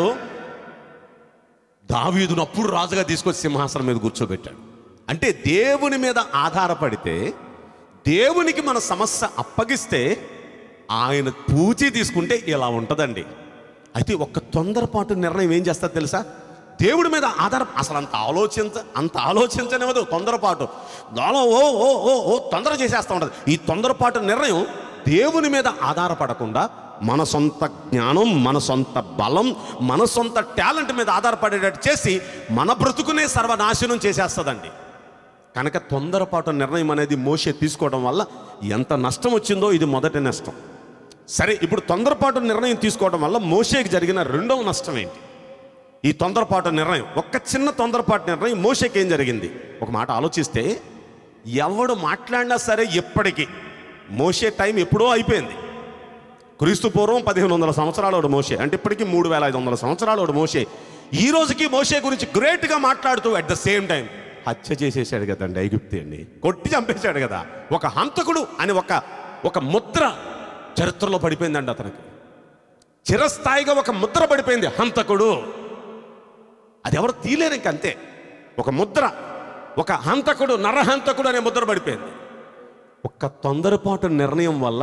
దావీదును అప్పుడు రాజుగా తీసుకొచ్చి సింహాసనం మీద కూర్చోబెట్టాడు అంటే దేవుని మీద ఆధారపడితే దేవునికి మన సమస్య అప్పగిస్తే ఆయన పూచి తీసుకుంటే ఇలా ఉంటుందండి అయితే ఒక్క తొందరపాటు నిర్ణయం ఏం చేస్తారు తెలుసా దేవుడి మీద ఆధార అసలు అంత ఆలోచించ అంత ఆలోచించనివ్వదు తొందరపాటు దానిలో ఓ ఓ ఓ ఓ తొందర చేసేస్తూ ఉంటుంది ఈ తొందరపాటు నిర్ణయం దేవుని మీద ఆధారపడకుండా మన సొంత జ్ఞానం మన సొంత బలం మన సొంత టాలెంట్ మీద ఆధారపడేటట్టు చేసి మన బ్రతుకునే సర్వనాశనం చేసేస్తుందండి కనుక తొందరపాటు నిర్ణయం అనేది మోసే తీసుకోవడం వల్ల ఎంత నష్టం వచ్చిందో ఇది మొదటి నష్టం సరే ఇప్పుడు తొందరపాటు నిర్ణయం తీసుకోవడం వల్ల మోషేకి జరిగిన రెండవ నష్టం ఏంటి ఈ తొందరపాటు నిర్ణయం ఒక్క చిన్న తొందరపాటు నిర్ణయం మోషేకి ఏం జరిగింది ఒక మాట ఆలోచిస్తే ఎవడు మాట్లాడినా సరే ఎప్పటికీ మోసే టైం ఎప్పుడో అయిపోయింది క్రీస్తు పూర్వం పదిహేను వందల సంవత్సరాలు వాడు మోసే అంటే ఇప్పటికీ మూడు వేల ఐదు వందల సంవత్సరాలు వాడు మోసే ఈ రోజుకి మోసే గురించి గ్రేట్గా మాట్లాడుతూ అట్ ద సేమ్ టైం హత్య చేసేసాడు కదండి ఐగుప్తి కొట్టి చంపేశాడు కదా ఒక హంతకుడు అని ఒక ఒక ముద్ర చరిత్రలో పడిపోయిందండి అతనికి చిరస్థాయిగా ఒక ముద్ర పడిపోయింది హంతకుడు అది ఎవరు తీలేరు ఇంక అంతే ఒక ముద్ర ఒక హంతకుడు నరహంతకుడు అనే ముద్ర పడిపోయింది ఒక్క తొందరపాటు నిర్ణయం వల్ల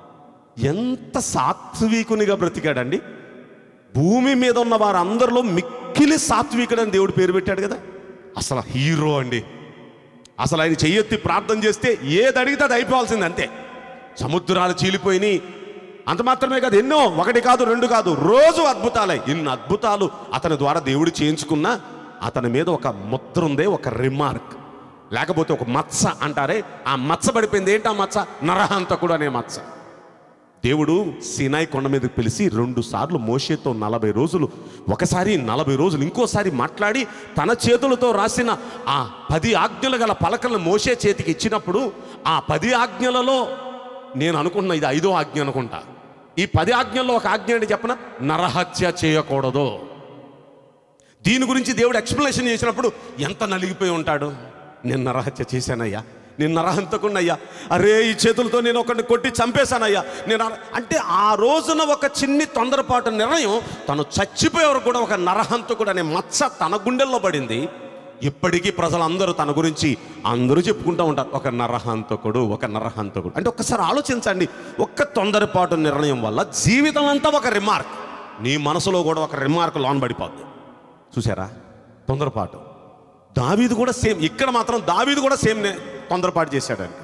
ఎంత సాత్వికునిగా బ్రతికాడండి భూమి మీద ఉన్న వారందరిలో మిక్కిలి సాత్వికుడు అని దేవుడు పేరు పెట్టాడు కదా అసలు హీరో అండి అసలు ఆయన చెయ్యెత్తి ప్రార్థన చేస్తే ఏది అడిగితే అది అయిపోవాల్సింది అంతే సముద్రాలు చీలిపోయినాయి అంత మాత్రమే కాదు ఎన్నో ఒకటి కాదు రెండు కాదు రోజు అద్భుతాలే ఇన్ని అద్భుతాలు అతని ద్వారా దేవుడు చేయించుకున్నా అతని మీద ఒక ముద్ర ఉంది ఒక రిమార్క్ లేకపోతే ఒక మచ్చ అంటారే ఆ మచ్చ పడిపోయింది ఏంటి ఆ మచ్చ నరహంతకుడు అనే మచ్చ దేవుడు సీనాయి కొండ మీదకి పిలిచి రెండు సార్లు మోషేతో నలభై రోజులు ఒకసారి నలభై రోజులు ఇంకోసారి మాట్లాడి తన చేతులతో రాసిన ఆ పది ఆజ్ఞలు గల పలకలను మోషే చేతికి ఇచ్చినప్పుడు ఆ పది ఆజ్ఞలలో నేను అనుకున్న ఇది ఐదో ఆజ్ఞ అనుకుంటా ఈ పది ఆజ్ఞల్లో ఒక ఆజ్ఞ అంటే చెప్పన నరహత్య చేయకూడదు దీని గురించి దేవుడు ఎక్స్ప్లెనేషన్ చేసినప్పుడు ఎంత నలిగిపోయి ఉంటాడు నేను నరహత్య చేశానయ్యా నేను నరహంతకున్నయ్యా అరే ఈ చేతులతో నేను ఒకరిని కొట్టి చంపేశానయ్యా నేను అర- అంటే ఆ రోజున ఒక చిన్ని తొందరపాటు నిర్ణయం తను చచ్చిపోయే వరకు కూడా ఒక నరహంతకుడు అనే మచ్చ తన గుండెల్లో పడింది ఇప్పటికీ ప్రజలందరూ తన గురించి అందరూ చెప్పుకుంటూ ఉంటారు ఒక నరహంతకుడు ఒక నరహంతకుడు అంటే ఒక్కసారి ఆలోచించండి ఒక్క తొందరపాటు నిర్ణయం వల్ల జీవితం అంతా ఒక రిమార్క్ నీ మనసులో కూడా ఒక రిమార్క్ లోన్ పడిపోద్ది చూసారా తొందరపాటు దావీదు కూడా సేమ్ ఇక్కడ మాత్రం దావీదు కూడా సేమ్ నే- తొందరపాటు చేశాడండి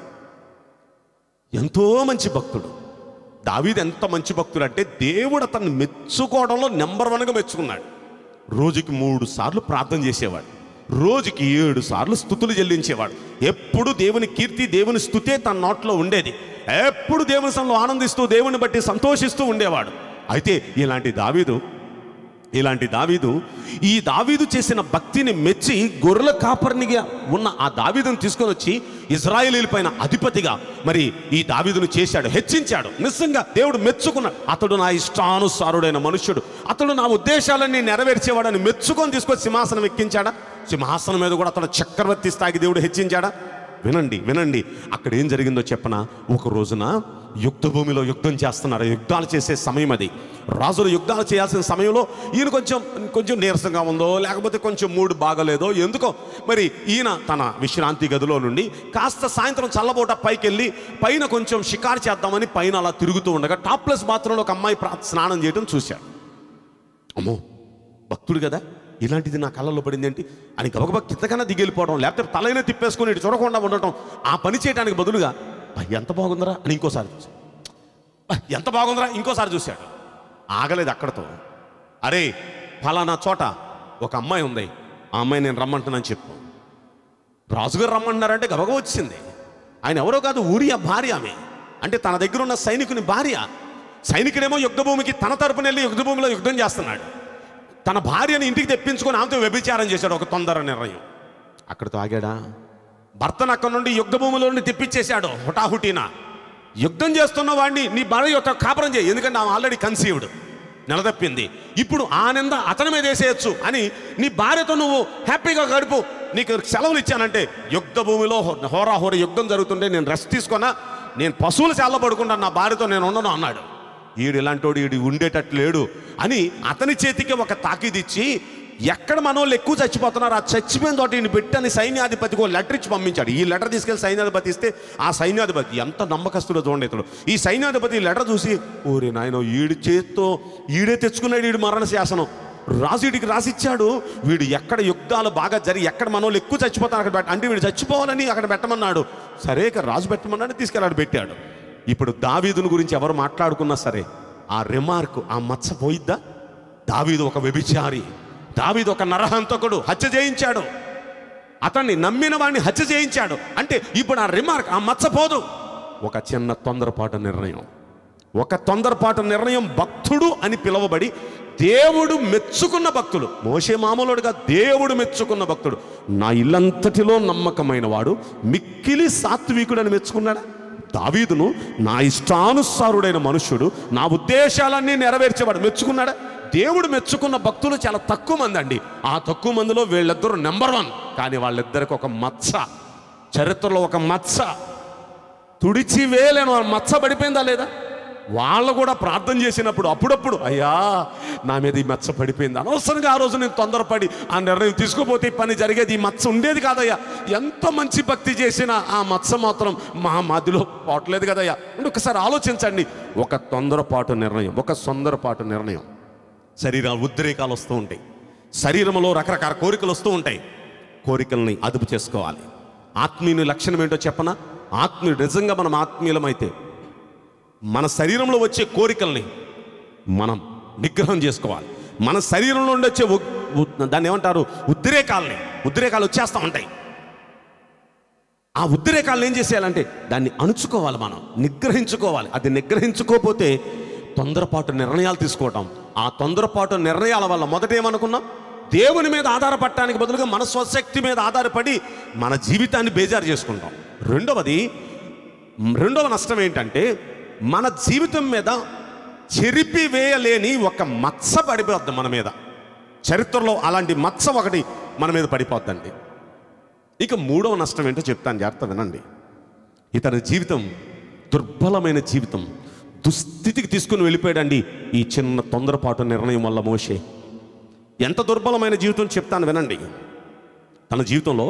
ఎంతో మంచి భక్తుడు దావీదు ఎంత మంచి భక్తుడు అంటే దేవుడు అతన్ని మెచ్చుకోవడంలో నెంబర్ వన్గా మెచ్చుకున్నాడు రోజుకి మూడు సార్లు ప్రార్థన చేసేవాడు రోజుకి ఏడు సార్లు స్థుతులు చెల్లించేవాడు ఎప్పుడు దేవుని కీర్తి దేవుని స్థుతే తన నోట్లో ఉండేది ఎప్పుడు దేవుని సంలో ఆనందిస్తూ దేవుని బట్టి సంతోషిస్తూ ఉండేవాడు అయితే ఇలాంటి దావీదు ఇలాంటి దావీదు ఈ దావీదు చేసిన భక్తిని మెచ్చి గొర్రెల కాపర్నిగా ఉన్న ఆ దావీదును తీసుకొని వచ్చి ఇజ్రాయేలీల పైన అధిపతిగా మరి ఈ దావీదును చేశాడు హెచ్చించాడు నిజంగా దేవుడు మెచ్చుకున్నాడు అతడు నా ఇష్టానుసారుడైన మనుష్యుడు అతడు నా ఉద్దేశాలన్నీ నెరవేర్చేవాడని మెచ్చుకొని తీసుకొచ్చి సింహాసనం ఎక్కించాడా సింహాసనం మీద కూడా అతడు చక్రవర్తి స్థాయికి దేవుడు హెచ్చించాడా వినండి వినండి అక్కడ ఏం జరిగిందో చెప్పన ఒక రోజున యుద్ధ భూమిలో యుద్ధం చేస్తున్నారు యుద్ధాలు చేసే సమయం అది రాజులు యుద్ధాలు చేయాల్సిన సమయంలో ఈయన కొంచెం కొంచెం నీరసంగా ఉందో లేకపోతే కొంచెం మూడు బాగలేదో ఎందుకో మరి ఈయన తన విశ్రాంతి గదిలో నుండి కాస్త సాయంత్రం చల్లబోట పైకి వెళ్ళి పైన కొంచెం షికారు చేద్దామని పైన అలా తిరుగుతూ ఉండగా టాప్లెస్ బాత్రూంలో ఒక అమ్మాయి ప్రా- స్నానం చేయడం చూశాడు అమ్మో భక్తుడు కదా ఇలాంటిది నా కళ్ళల్లో పడింది ఏంటి అని గబగబా కిందకన్నా దిగిలిపోవడం లేకపోతే తలైనా తిప్పేసుకొని ఇటు చూడకుండా ఉండటం ఆ పని చేయడానికి బదులుగా "బా, ఎంత బాగుందిరా అని ఇంకోసారి చూశాడు "బా, ఎంత బాగుందిరా ఇంకోసారి చూశాడు ఆగలేదు అక్కడతో అరే ఫలానా చోట ఒక అమ్మాయి ఉంది ఆ అమ్మాయి నేను రమ్మంటున్నాను చెప్పు రాజుగారు రమ్మన్నారంటే గబగబ వచ్చింది ఆయన ఎవరో కాదు ఊరియా భార్య ఆమె అంటే తన దగ్గర ఉన్న సైనికుని భార్య సైనికుడేమో యుద్ధభూమికి తన తరపున వెళ్ళి యుద్ధభూమిలో యుద్ధం చేస్తున్నాడు తన భార్యని ఇంటికి తెప్పించుకొని ఆమెతో వ్యభిచారం చేశాడు ఒక తొందర నిర్ణయం అక్కడితో ఆగాడా భర్తను అక్కడ నుండి యుద్ధభూమిలో నుండి తెప్పించేశాడు హుటాహుటీనా యుద్ధం చేస్తున్న వాడిని నీ భార్య యొక్క కాపురం చేయి ఎందుకంటే ఆమె ఆల్రెడీ కన్సీవ్డ్ నిలదప్పింది ఇప్పుడు ఆ నింద అతని మీద వేసేయచ్చు అని నీ భార్యతో నువ్వు హ్యాపీగా గడుపు నీకు సెలవులు ఇచ్చానంటే యుద్ధ భూమిలో హో- హోరాహోర యుద్ధం జరుగుతుంటే నేను రెస్ట్ తీసుకున్నా నేను పశువులు చాలా పడుకుంటాను నా భార్యతో నేను ఉండను అన్నాడు ఈడు ఇలాంటోడు ఈడు ఉండేటట్టు లేడు అని అతని చేతికి ఒక తాకీదిచ్చి ఎక్కడ మనోళ్ళు ఎక్కువ చచ్చిపోతున్నారు ఆ చచ్చిపోయిన తోట ఈయన పెట్టని సైన్యాధిపతికి ఒక లెటర్ ఇచ్చి పంపించాడు ఈ లెటర్ తీసుకెళ్లి సైన్యాధిపతి ఇస్తే ఆ సైన్యాధిపతి ఎంత నమ్మకస్తుడో చూడండి ఇతడు ఈ సైన్యాధిపతి ఈ లెటర్ చూసి ఓరే నాయన ఈడి చేత్తో ఈడే తెచ్చుకున్నాడు ఈడు మరణ శాసనం రాజు వీడికి రాసిచ్చాడు వీడు ఎక్కడ యుద్ధాలు బాగా జరిగి ఎక్కడ మనోళ్ళు ఎక్కువ చచ్చిపోతారు అక్కడ పెట్ట అంటే వీడు చచ్చిపోవాలని అక్కడ పెట్టమన్నాడు సరే ఇక రాజు పెట్టమన్నాడు తీసుకెళ్ళాడు పెట్టాడు ఇప్పుడు దావీదుని గురించి ఎవరు మాట్లాడుకున్నా సరే ఆ రిమార్క్ ఆ మచ్చ పోయిద్దా దావీదు ఒక వ్యభిచారి దావీదు ఒక నరహంతకుడు హత్య చేయించాడు అతన్ని నమ్మిన వాడిని హత్య చేయించాడు అంటే ఇప్పుడు ఆ రిమార్క్ ఆ మచ్చ పోదు ఒక చిన్న తొందరపాటు నిర్ణయం ఒక తొందరపాటు నిర్ణయం భక్తుడు అని పిలువబడి దేవుడు మెచ్చుకున్న భక్తుడు మోసే మామూలుడుగా దేవుడు మెచ్చుకున్న భక్తుడు నా ఇల్లంతటిలో నమ్మకమైన వాడు మిక్కిలి సాత్వికుడు అని మెచ్చుకున్నాడా దావీదును నా ఇష్టానుసారుడైన మనుష్యుడు నా ఉద్దేశాలన్నీ నెరవేర్చేవాడు మెచ్చుకున్నాడా దేవుడు మెచ్చుకున్న భక్తులు చాలా తక్కువ మంది అండి ఆ తక్కువ మందిలో వీళ్ళిద్దరు నెంబర్ వన్ కానీ వాళ్ళిద్దరికి ఒక మచ్చ చరిత్రలో ఒక మచ్చ తుడిచి వేలేను ఆ మచ్చ పడిపోయిందా లేదా వాళ్ళు కూడా ప్రార్థన చేసినప్పుడు అప్పుడప్పుడు అయ్యా నా మీద ఈ మచ్చ పడిపోయింది అనవసరంగా ఆ రోజు నేను తొందరపడి ఆ నిర్ణయం తీసుకోపోతే ఈ పని జరిగేది ఈ మచ్చ ఉండేది కాదయ్యా ఎంత మంచి భక్తి చేసినా ఆ మచ్చ మాత్రం మా మధ్యలో పోవట్లేదు కదయ్యా అంటే ఒకసారి ఆలోచించండి ఒక తొందరపాటు నిర్ణయం ఒక తొందరపాటు నిర్ణయం శరీరాలు ఉద్రేకాలు వస్తూ ఉంటాయి శరీరంలో రకరకాల కోరికలు వస్తూ ఉంటాయి కోరికల్ని అదుపు చేసుకోవాలి ఆత్మీయుని లక్షణం ఏంటో చెప్పనా ఆత్మీయుడు నిజంగా మనం ఆత్మీయులమైతే మన శరీరంలో వచ్చే కోరికల్ని మనం నిగ్రహం చేసుకోవాలి మన శరీరంలో నుండి వచ్చే ఉ- ఉ- దాన్ని ఏమంటారు ఉద్రేకాలని ఉద్రేకాలు వచ్చేస్తూ ఉంటాయి ఆ ఉద్రేకాలను ఏం చేసేయాలంటే దాన్ని అణుచుకోవాలి మనం నిగ్రహించుకోవాలి అది నిగ్రహించుకోకపోతే తొందరపాటు నిర్ణయాలు తీసుకోవటం ఆ తొందరపాటు నిర్ణయాల వల్ల మొదట ఏమనుకున్నాం దేవుని మీద ఆధారపడటానికి బదులుగా మన స్వశక్తి మీద ఆధారపడి మన జీవితాన్ని బేజారు చేసుకుంటాం రెండవది రెండవ నష్టం ఏంటంటే మన జీవితం మీద చెరిపి వేయలేని ఒక మచ్చ పడిపోద్ది మన మీద చరిత్రలో అలాంటి మచ్చ ఒకటి మన మీద పడిపోద్దండి ఇక మూడవ నష్టం ఏంటో చెప్తాను జాగ్రత్త వినండి ఇతని జీవితం దుర్బలమైన జీవితం దుస్థితికి తీసుకుని వెళ్ళిపోయాడండి ఈ చిన్న తొందరపాటు నిర్ణయం వల్ల మోసే ఎంత దుర్బలమైన జీవితం చెప్తాను వినండి తన జీవితంలో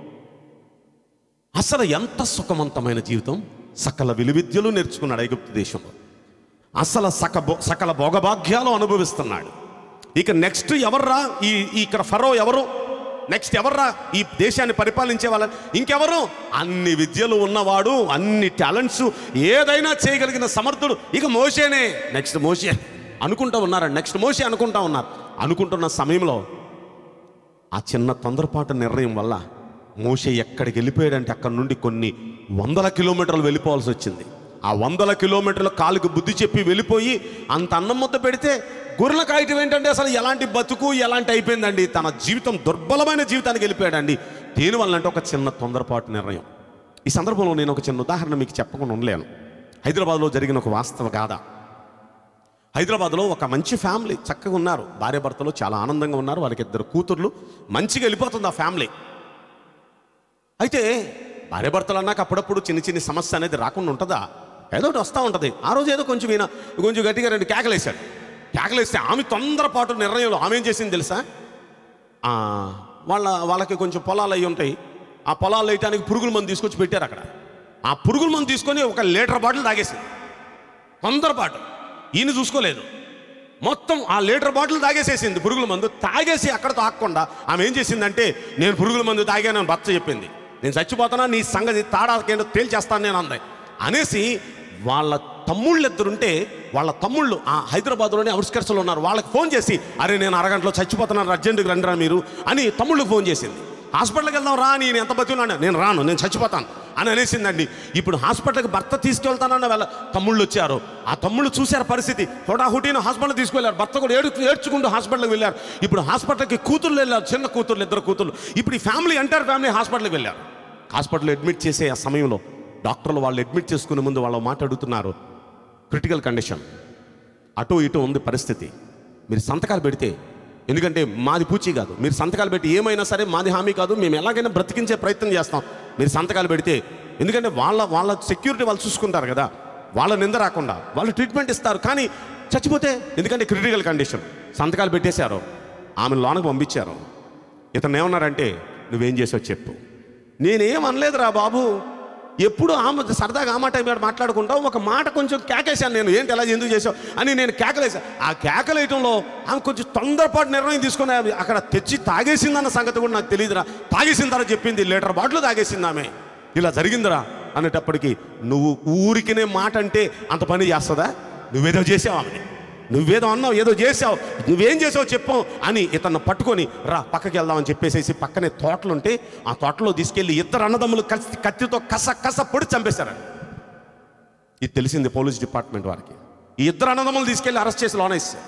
అసలు ఎంత సుఖవంతమైన జీవితం సకల విలువిద్యలు నేర్చుకున్నాడు ఐగుప్తు దేశంలో అసలు సక భో- సకల భోగభాగ్యాలు అనుభవిస్తున్నాడు ఇక నెక్స్ట్ ఎవర్రా ఈ ఈ ఇక్కడ ఫరో ఎవరు నెక్స్ట్ ఎవర్రా ఈ దేశాన్ని పరిపాలించే వాళ్ళ ఇంకెవరు అన్ని విద్యలు ఉన్నవాడు అన్ని టాలెంట్స్ ఏదైనా చేయగలిగిన సమర్థుడు ఇక మోసేనే నెక్స్ట్ మోసే అనుకుంటూ ఉన్నారండి నెక్స్ట్ మోసే అనుకుంటా ఉన్నారు అనుకుంటున్న సమయంలో ఆ చిన్న తొందరపాటు నిర్ణయం వల్ల మోషే ఎక్కడికి వెళ్ళిపోయాడంటే అక్కడ నుండి కొన్ని వందల కిలోమీటర్లు వెళ్ళిపోవాల్సి వచ్చింది ఆ వందల కిలోమీటర్ల కాలుకి బుద్ధి చెప్పి వెళ్ళిపోయి అంత అన్నం ముద్ద పెడితే గొర్రెల కాయటం ఏంటంటే అసలు ఎలాంటి బతుకు ఎలాంటి అయిపోయిందండి తన జీవితం దుర్బలమైన జీవితానికి వెళ్ళిపోయాడండి దేనివల్ల అంటే ఒక చిన్న తొందరపాటు నిర్ణయం ఈ సందర్భంలో నేను ఒక చిన్న ఉదాహరణ మీకు చెప్పకుండా ఉండలేను హైదరాబాద్లో జరిగిన ఒక వాస్తవ గాథ హైదరాబాద్లో ఒక మంచి ఫ్యామిలీ చక్కగా ఉన్నారు భార్యాభర్తలు చాలా ఆనందంగా ఉన్నారు వాళ్ళకి ఇద్దరు కూతుర్లు మంచిగా వెళ్ళిపోతుంది ఆ ఫ్యామిలీ అయితే భార్యాభర్తలు అన్నాక అప్పుడప్పుడు చిన్న చిన్న సమస్య అనేది రాకుండా ఉంటుందా ఏదో ఒకటి వస్తూ ఉంటుంది ఆ రోజు ఏదో కొంచెం ఈయన కొంచెం గట్టిగా రెండు కేకలేశాడు కేకలేస్తే ఆమె తొందరపాటు నిర్ణయంలో ఆమె ఏం చేసింది తెలుసా ఆ, వాళ్ళ వాళ్ళకి కొంచెం పొలాలు అయి ఉంటాయి ఆ పొలాలు వేయటానికి పురుగుల మందు తీసుకొచ్చి పెట్టారు అక్కడ ఆ పురుగుల మందు తీసుకొని ఒక లీటర్ బాటిల్ తాగేసింది తొందరపాటు ఈయన చూసుకోలేదు మొత్తం ఆ లీటర్ బాటిల్ తాగేసేసింది పురుగుల మందు తాగేసి అక్కడ తాగకుండా ఆమె ఏం చేసిందంటే నేను పురుగుల మందు తాగానని భర్త చెప్పింది నేను చచ్చిపోతానా నీ సంగతి తాడాకేంటో తేల్చేస్తాను నేను అంది అనేసి వాళ్ళ తమ్ముళ్ళు ఇద్దరుంటే వాళ్ళ తమ్ముళ్ళు ఆ హైదరాబాద్లోనే అవుట్స్కర్ట్స్లో ఉన్నారు వాళ్ళకి ఫోన్ చేసి అరే నేను అరగంటలో చచ్చిపోతున్నాను అర్జెంటుగా రండిరా మీరు అని తమ్ముళ్ళకి ఫోన్ చేసింది హాస్పిటల్కి వెళ్దాం రా నేను ఎంత బతుకున్నాను నేను రాను నేను చచ్చిపోతాను అని అనేసిందండి ఇప్పుడు హాస్పిటల్కి భర్త తీసుకెళ్తానన్న వాళ్ళ తమ్ముళ్ళు వచ్చారు ఆ తమ్ముళ్ళు చూశారు పరిస్థితి హుటాహుటీన హాస్పిటల్ తీసుకెళ్లారు భర్త కూడా ఏడు ఏడ్చుకుంటూ హాస్పిటల్కి వెళ్ళారు ఇప్పుడు హాస్పిటల్కి కూతుర్లు వెళ్ళారు చిన్న కూతుర్లు ఇద్దరు కూతుర్లు ఇప్పుడు ఈ ఫ్యామిలీ ఎంటైర్ ఫ్యామిలీ హాస్పిటల్కి వెళ్ళారు హాస్పిటల్ అడ్మిట్ చేసే ఆ సమయంలో డాక్టర్లు వాళ్ళు అడ్మిట్ చేసుకునే ముందు వాళ్ళు మాట అడుగుతున్నారు క్రిటికల్ కండిషన్ అటు ఇటు ఉంది పరిస్థితి మీరు సంతకాలు పెడితే ఎందుకంటే మాది పూచి కాదు మీరు సంతకాలు పెట్టి ఏమైనా సరే మాది హామీ కాదు మేము ఎలాగైనా బ్రతికించే ప్రయత్నం చేస్తాం మీరు సంతకాలు పెడితే ఎందుకంటే వాళ్ళ వాళ్ళ సెక్యూరిటీ వాళ్ళు చూసుకుంటారు కదా వాళ్ళ నింద రాకుండా వాళ్ళు ట్రీట్మెంట్ ఇస్తారు కానీ చచ్చిపోతే ఎందుకంటే క్రిటికల్ కండిషన్ సంతకాలు పెట్టేశారు ఆమె లోనకు పంపించారు ఇతను ఏమన్నారంటే నువ్వేం చేసావు చెప్పు నేనేం అనలేదురా బాబు ఎప్పుడు ఆమె సరదాగా ఆ మాట ఈ మాట మాట్లాడుకుంటాం ఒక మాట కొంచెం కేకేశాను నేను ఏంటి ఎలా ఎందుకు చేసావు అని నేను కేకలేసా ఆ కేకలేయటంలో ఆమె కొంచెం తొందరపాటు నిర్ణయం తీసుకొని ఆమె అక్కడ తెచ్చి తాగేసిందన్న సంగతి కూడా నాకు తెలియదురా తాగేసిన తర్వాత చెప్పింది లీటర్ బాటిల్ తాగేసింది ఆమె ఇలా జరిగిందిరా అనేటప్పటికి నువ్వు ఊరికినే మాట అంటే అంత పని చేస్తుందా నువ్వేదో చేసావు ఆమెని నువ్వేదో అన్నావు ఏదో చేసావు నువ్వేం చేసావు చెప్పు అని ఇతన్ని పట్టుకొని రా పక్కకి వెళ్దామని చెప్పేసేసి పక్కనే తోటలుంటే ఆ తోటలో తీసుకెళ్లి ఇద్దరు అన్నదమ్ములు కలిసి కత్తితో కస కస పొడి చంపేశారు ఇది తెలిసింది పోలీస్ డిపార్ట్మెంట్ వారికి ఈ ఇద్దరు అన్నదమ్ములు తీసుకెళ్లి అరెస్ట్ చేసి లోనేస్తారు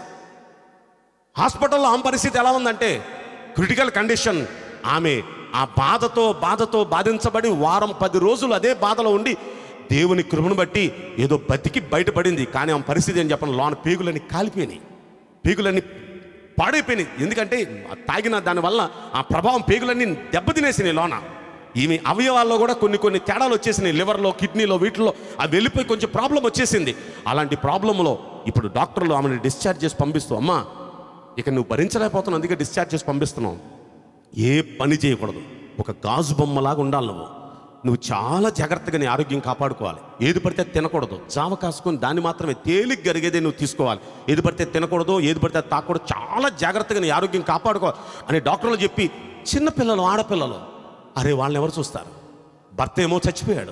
హాస్పిటల్లో ఆమె పరిస్థితి ఎలా ఉందంటే క్రిటికల్ కండిషన్ ఆమె ఆ బాధతో బాధతో బాధించబడి వారం పది రోజులు అదే బాధలో ఉండి దేవుని కృపను బట్టి ఏదో బతికి బయటపడింది కానీ ఆమె పరిస్థితి ఏం చెప్పను లోన పీగులన్నీ కాలిపోయినాయి పీగులన్నీ పాడైపోయినాయి ఎందుకంటే ఆ తాగిన దానివల్ల ఆ ప్రభావం పేగులన్నీ దెబ్బతినేసినాయి లోన ఈమె అవయవాల్లో కూడా కొన్ని కొన్ని తేడాలు వచ్చేసినాయి లివర్లో కిడ్నీలో వీటిలో అవి వెళ్ళిపోయి కొంచెం ప్రాబ్లం వచ్చేసింది అలాంటి ప్రాబ్లంలో ఇప్పుడు డాక్టర్లు ఆమెను డిశ్చార్జ్ చేసి పంపిస్తూ అమ్మా ఇక నువ్వు భరించలేకపోతున్నావు అందుకే డిశ్చార్జ్ చేసి పంపిస్తున్నావు ఏ పని చేయకూడదు ఒక గాజు బొమ్మలాగా ఉండాలి నువ్వు నువ్వు చాలా జాగ్రత్తగా నీ ఆరోగ్యం కాపాడుకోవాలి ఏది పడితే అది తినకూడదు జావ కాసుకొని దాన్ని మాత్రమే తేలిక గరిగేదే నువ్వు తీసుకోవాలి ఏది పడితే అది తినకూడదు ఏది పడితే అది తాకూడదు చాలా జాగ్రత్తగా నీ ఆరోగ్యం కాపాడుకో అని డాక్టర్లు చెప్పి చిన్నపిల్లలు ఆడపిల్లలు అరే వాళ్ళని ఎవరు చూస్తారు భర్త ఏమో చచ్చిపోయాడు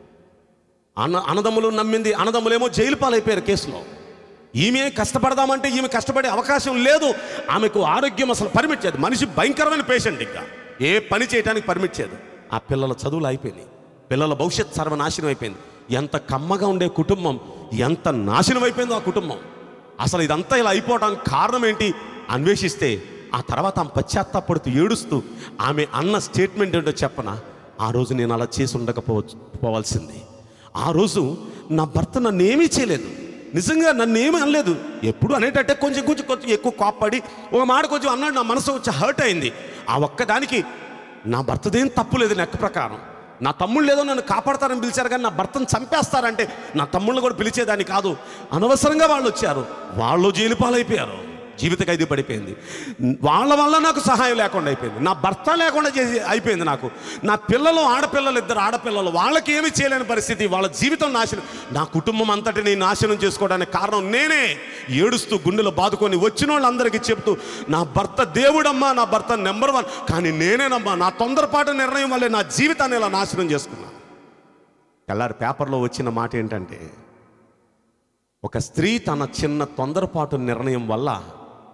అన్న అన్నదమ్ములు నమ్మింది అన్నదమ్ములేమో జైలు పాలైపోయారు కేసులో ఈమె కష్టపడదామంటే ఈమె కష్టపడే అవకాశం లేదు ఆమెకు ఆరోగ్యం అసలు పర్మిట్ చేయదు మనిషి భయంకరమైన పేషెంట్ ఇంకా ఏ పని చేయడానికి పర్మిట్ చేయదు ఆ పిల్లల చదువులు అయిపోయినాయి పిల్లల భవిష్యత్ సర్వనాశనం అయిపోయింది ఎంత కమ్మగా ఉండే కుటుంబం ఎంత నాశనం అయిపోయిందో ఆ కుటుంబం అసలు ఇదంతా ఇలా అయిపోవడానికి కారణం ఏంటి అన్వేషిస్తే ఆ తర్వాత ఆమె పశ్చాత్తాపడుతూ ఏడుస్తూ ఆమె అన్న స్టేట్మెంట్ ఏంటో చెప్పనా ఆ రోజు నేను అలా చేసి ఉండకపోవచ్చు పోవాల్సింది ఆ రోజు నా భర్త నన్ను ఏమీ చేయలేదు నిజంగా నన్ను ఏమీ అనలేదు ఎప్పుడు అనేటట్టే కొంచెం కొంచెం కొంచెం ఎక్కువ కోప్పడి ఒక మాట కొంచెం అన్నాడు నా మనసు వచ్చి హర్ట్ అయింది ఆ ఒక్కదానికి నా భర్తదేం తప్పు లేదు లెక్క ప్రకారం నా తమ్ముళ్ళు ఏదో నన్ను కాపాడతారని పిలిచారు కానీ నా భర్తను చంపేస్తారంటే నా తమ్ముళ్ళు కూడా పిలిచేదాన్ని కాదు అనవసరంగా వాళ్ళు వచ్చారు వాళ్ళు జైలు పాలైపోయారు జీవిత ఖైదీ పడిపోయింది వాళ్ళ వల్ల నాకు సహాయం లేకుండా అయిపోయింది నా భర్త లేకుండా చేసి అయిపోయింది నాకు నా పిల్లలు ఆడపిల్లలు ఇద్దరు ఆడపిల్లలు వాళ్ళకి ఏమి చేయలేని పరిస్థితి వాళ్ళ జీవితం నాశనం నా కుటుంబం అంతటిని నాశనం చేసుకోవడానికి కారణం నేనే ఏడుస్తూ గుండెలు బాదుకొని వచ్చిన వాళ్ళందరికీ చెప్తూ నా భర్త దేవుడమ్మా నా భర్త నెంబర్ వన్ కానీ నేనేనమ్మా నా తొందరపాటు నిర్ణయం వల్లే నా జీవితాన్ని ఇలా నాశనం చేసుకున్నాను తెల్లారి పేపర్లో వచ్చిన మాట ఏంటంటే ఒక స్త్రీ తన చిన్న తొందరపాటు నిర్ణయం వల్ల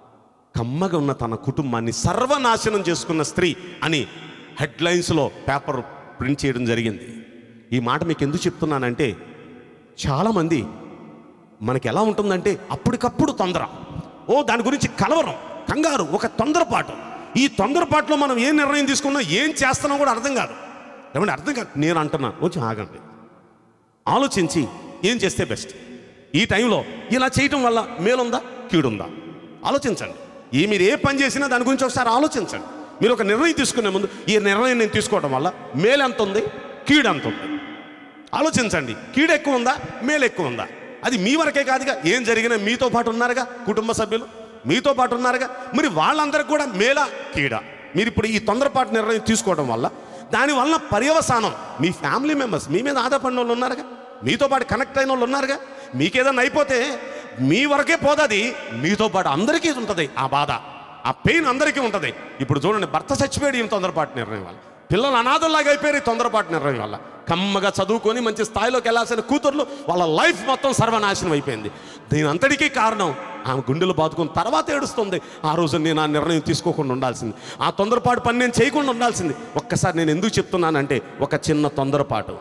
కమ్మగా ఉన్న తన కుటుంబాన్ని సర్వనాశనం చేసుకున్న స్త్రీ అని హెడ్లైన్స్లో పేపర్ ప్రింట్ చేయడం జరిగింది ఈ మాట మీకు ఎందుకు చెప్తున్నానంటే చాలామంది మనకి ఎలా ఉంటుందంటే అప్పటికప్పుడు తొందర ఓ దాని గురించి కలవరం కంగారు ఒక తొందరపాటు ఈ తొందరపాటులో మనం ఏ నిర్ణయం తీసుకున్నా ఏం చేస్తున్నాం కూడా అర్థం కాదు ఏమంటే అర్థం కాదు నేను అంటున్నాను కొంచెం ఆగండి ఆలోచించి ఏం చేస్తే బెస్ట్ ఈ టైంలో ఇలా చేయటం వల్ల మేలుందా కీడుందా ఆలోచించండి ఈ మీరు ఏ పని చేసినా దాని గురించి ఒకసారి ఆలోచించండి మీరు ఒక నిర్ణయం తీసుకునే ముందు ఈ నిర్ణయం నేను తీసుకోవడం వల్ల మేలు ఎంత ఉంది కీడు ఎంత ఉంది ఆలోచించండి కీడు ఎక్కువ ఉందా మేలు ఎక్కువ ఉందా అది మీ వరకే కాదుగా ఏం జరిగినా మీతో పాటు ఉన్నారుగా కుటుంబ సభ్యులు మీతో పాటు ఉన్నారుగా మరి వాళ్ళందరికీ కూడా మేలా కీడా మీరు ఇప్పుడు ఈ తొందరపాటు నిర్ణయం తీసుకోవడం వల్ల దానివల్ల పర్యవసానం మీ ఫ్యామిలీ మెంబర్స్ మీ మీద ఆధారపడిన వాళ్ళు ఉన్నారుగా మీతో పాటు కనెక్ట్ అయిన వాళ్ళు ఉన్నారుగా మీకేదన్నా అయిపోతే మీ వరకే పోదది మీతో పాటు అందరికీ ఉంటుంది ఆ బాధ ఆ పెయిన్ అందరికీ ఉంటుంది ఇప్పుడు చూడండి భర్త చచ్చిపోయాడు ఈయన తొందరపాటు నిర్ణయం వల్ల పిల్లలు అనాథల్లాగా అయిపోయారు ఈ తొందరపాటు నిర్ణయం వల్ల కమ్మగా చదువుకొని మంచి స్థాయిలోకి వెళ్ళాల్సిన కూతుర్లు వాళ్ళ లైఫ్ మొత్తం సర్వనాశనం అయిపోయింది దీని అంతటికీ కారణం ఆమె గుండెలు బాదుకున్న తర్వాత ఏడుస్తుంది ఆ రోజు నేను ఆ నిర్ణయం తీసుకోకుండా ఉండాల్సింది ఆ తొందరపాటు పని నేను చేయకుండా ఉండాల్సింది ఒక్కసారి నేను ఎందుకు చెప్తున్నానంటే ఒక చిన్న తొందరపాటు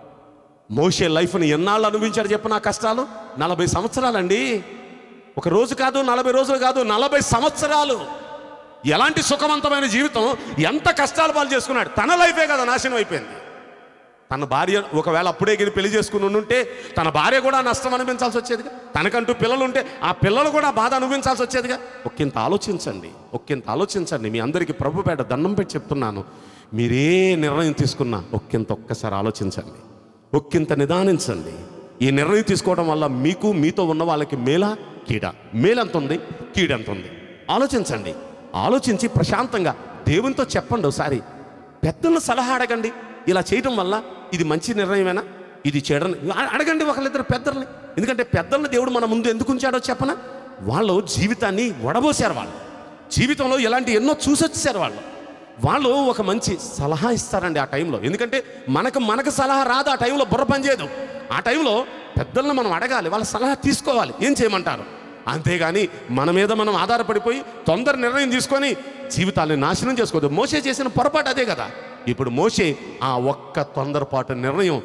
మోషే లైఫ్ని ఎన్నాళ్ళు అనుభవించాడు చెప్పు నా కష్టాలు నలభై సంవత్సరాలండి ఒక రోజు కాదు నలభై రోజులు కాదు నలభై సంవత్సరాలు ఎలాంటి సుఖవంతమైన జీవితం ఎంత కష్టాలు పాలు చేసుకున్నాడు తన లైఫే కదా నాశనం అయిపోయింది తన భార్య ఒకవేళ అప్పుడే గిని పెళ్లి చేసుకుని ఉంటే తన భార్య కూడా నష్టం అనిపించాల్సి వచ్చేదిగా తనకంటూ పిల్లలు ఉంటే ఆ పిల్లలు కూడా బాధ అనుభవించాల్సి వచ్చేదిగా ఒక్కింత ఆలోచించండి ఒక్కింత ఆలోచించండి మీ అందరికీ ప్రభు పేట దండం పెట్టి చెప్తున్నాను మీరే నిర్ణయం తీసుకున్నా ఒక్కింత ఒక్కసారి ఆలోచించండి ఒక్కింత నిదానించండి ఈ నిర్ణయం తీసుకోవడం వల్ల మీకు మీతో ఉన్న వాళ్ళకి మేలా కీడ మేలెంత ఉంది కీడెంత ఉంది ఆలోచించండి ఆలోచించి ప్రశాంతంగా దేవునితో చెప్పండి ఒకసారి పెద్దలను సలహా అడగండి ఇలా చేయటం వల్ల ఇది మంచి నిర్ణయమేనా ఇది చెడని అ- అడగండి ఒకళ్ళిద్దరు పెద్దల్ని ఎందుకంటే పెద్దల్ని దేవుడు మన ముందు ఎందుకు ఉంచాడో చెప్పనా వాళ్ళు జీవితాన్ని వడబోసారు వాళ్ళు జీవితంలో ఇలాంటి ఎన్నో చూసొచ్చారు వాళ్ళు వాళ్ళు ఒక మంచి సలహా ఇస్తారండి ఆ టైంలో ఎందుకంటే మనకు మనకు సలహా రాదు ఆ టైంలో బుర్ర పనిచేయదు ఆ టైంలో పెద్దలను మనం అడగాలి వాళ్ళ సలహా తీసుకోవాలి ఏం చేయమంటారు అంతేగాని మన మీద మనం ఆధారపడిపోయి తొందర నిర్ణయం తీసుకొని జీవితాన్ని నాశనం చేసుకోవద్దు మోసే చేసిన పొరపాటు అదే కదా ఇప్పుడు మోసే ఆ ఒక్క తొందరపాటు నిర్ణయం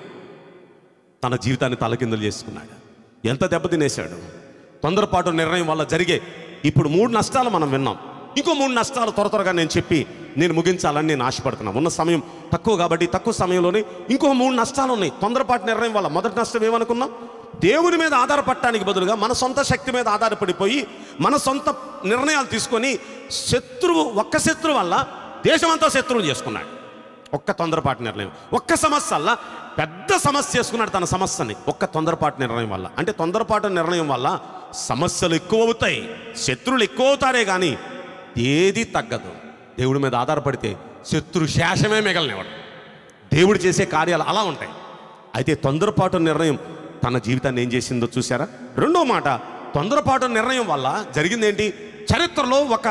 తన జీవితాన్ని తలకిందులు చేసుకున్నాడు ఎంత దెబ్బతినేశాడు తొందరపాటు నిర్ణయం వల్ల జరిగే ఇప్పుడు మూడు నష్టాలు మనం విన్నాం ఇంకో మూడు నష్టాలు త్వర త్వరగా నేను చెప్పి నేను ముగించాలని నేను ఆశపడుతున్నాను ఉన్న సమయం తక్కువ కాబట్టి తక్కువ సమయంలోనే ఇంకో మూడు నష్టాలు ఉన్నాయి తొందరపాటు నిర్ణయం వల్ల మొదటి నష్టం ఏమనుకున్నాం దేవుని మీద ఆధారపడటానికి బదులుగా మన సొంత శక్తి మీద ఆధారపడిపోయి మన సొంత నిర్ణయాలు తీసుకొని శత్రువు ఒక్క శత్రువు వల్ల దేశమంతా శత్రువు చేసుకున్నాడు ఒక్క తొందరపాటు నిర్ణయం ఒక్క సమస్య వల్ల పెద్ద సమస్య చేసుకున్నాడు తన సమస్యని ఒక్క తొందరపాటు నిర్ణయం వల్ల అంటే తొందరపాటు నిర్ణయం వల్ల సమస్యలు ఎక్కువ అవుతాయి శత్రువులు ఎక్కువ అవుతారే కానీ ఏది తగ్గదు దేవుడి మీద ఆధారపడితే శత్రు శేషమే మిగలనివ్వడు దేవుడు చేసే కార్యాలు అలా ఉంటాయి అయితే తొందరపాటు నిర్ణయం తన జీవితాన్ని ఏం చేసిందో చూసారా రెండో మాట తొందరపాటు నిర్ణయం వల్ల జరిగిందేంటి చరిత్రలో ఒక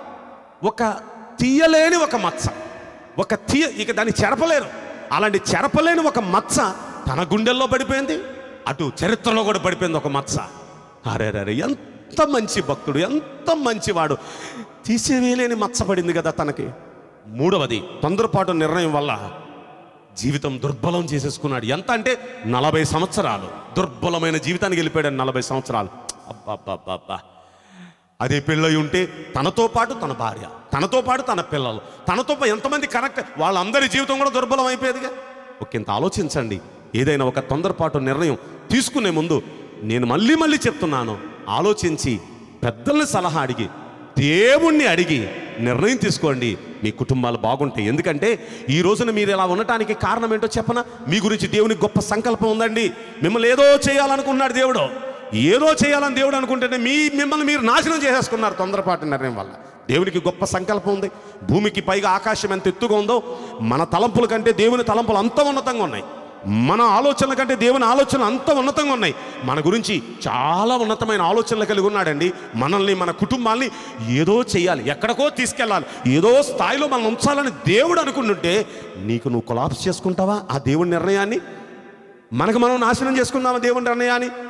ఒక తీయలేని ఒక మచ్చ ఒక తీయ ఇక దాన్ని చెరపలేరు అలాంటి చెరపలేని ఒక మచ్చ తన గుండెల్లో పడిపోయింది అటు చరిత్రలో కూడా పడిపోయింది ఒక మచ్చ అరే అరే ఎంత మంచి భక్తుడు ఎంత మంచివాడు తీసేవేలేని మచ్చ పడింది కదా తనకి మూడవది తొందరపాటు నిర్ణయం వల్ల జీవితం దుర్బలం చేసేసుకున్నాడు ఎంత అంటే నలభై సంవత్సరాలు దుర్బలమైన జీవితానికి వెళ్ళిపోయాడు నలభై సంవత్సరాలు అబ్బా అదే పెళ్ళయి ఉంటే తనతో పాటు తన భార్య తనతో పాటు తన పిల్లలు తనతో పా- ఎంతమంది కరెక్ట్ వాళ్ళందరి జీవితం కూడా దుర్బలం అయిపోయేదిగా ఒకంత ఆలోచించండి ఏదైనా ఒక తొందరపాటు నిర్ణయం తీసుకునే ముందు నేను మళ్ళీ మళ్ళీ చెప్తున్నాను ఆలోచించి పెద్దల్ని సలహా అడిగి దేవుణ్ణి అడిగి నిర్ణయం తీసుకోండి మీ కుటుంబాలు బాగుంటాయి ఎందుకంటే ఈ రోజున మీరు ఇలా ఉండటానికి కారణం ఏంటో చెప్పనా మీ గురించి దేవునికి గొప్ప సంకల్పం ఉందండి మిమ్మల్ని ఏదో చేయాలనుకున్నాడు దేవుడు ఏదో చేయాలని దేవుడు అనుకుంటేనే మీ మిమ్మల్ని మీరు నాశనం చేసేసుకున్నారు తొందరపాటు నిర్ణయం వల్ల దేవునికి గొప్ప సంకల్పం ఉంది భూమికి పైగా ఆకాశం ఎంత ఎత్తుగా ఉందో మన తలంపుల కంటే దేవుని తలంపులు అంత ఉన్నతంగా ఉన్నాయి మన ఆలోచనల కంటే దేవుని ఆలోచనలు అంత ఉన్నతంగా ఉన్నాయి మన గురించి చాలా ఉన్నతమైన ఆలోచనలు కలిగి ఉన్నాడండి మనల్ని మన కుటుంబాల్ని ఏదో చేయాలి ఎక్కడికో తీసుకెళ్ళాలి ఏదో స్థాయిలో మనం ఉంచాలని దేవుడు అనుకుంటుంటే నీకు నువ్వు కొలాప్స్ చేసుకుంటావా ఆ దేవుని నిర్ణయాన్ని మనకు మనం నాశనం చేసుకుందామా దేవుని నిర్ణయాన్ని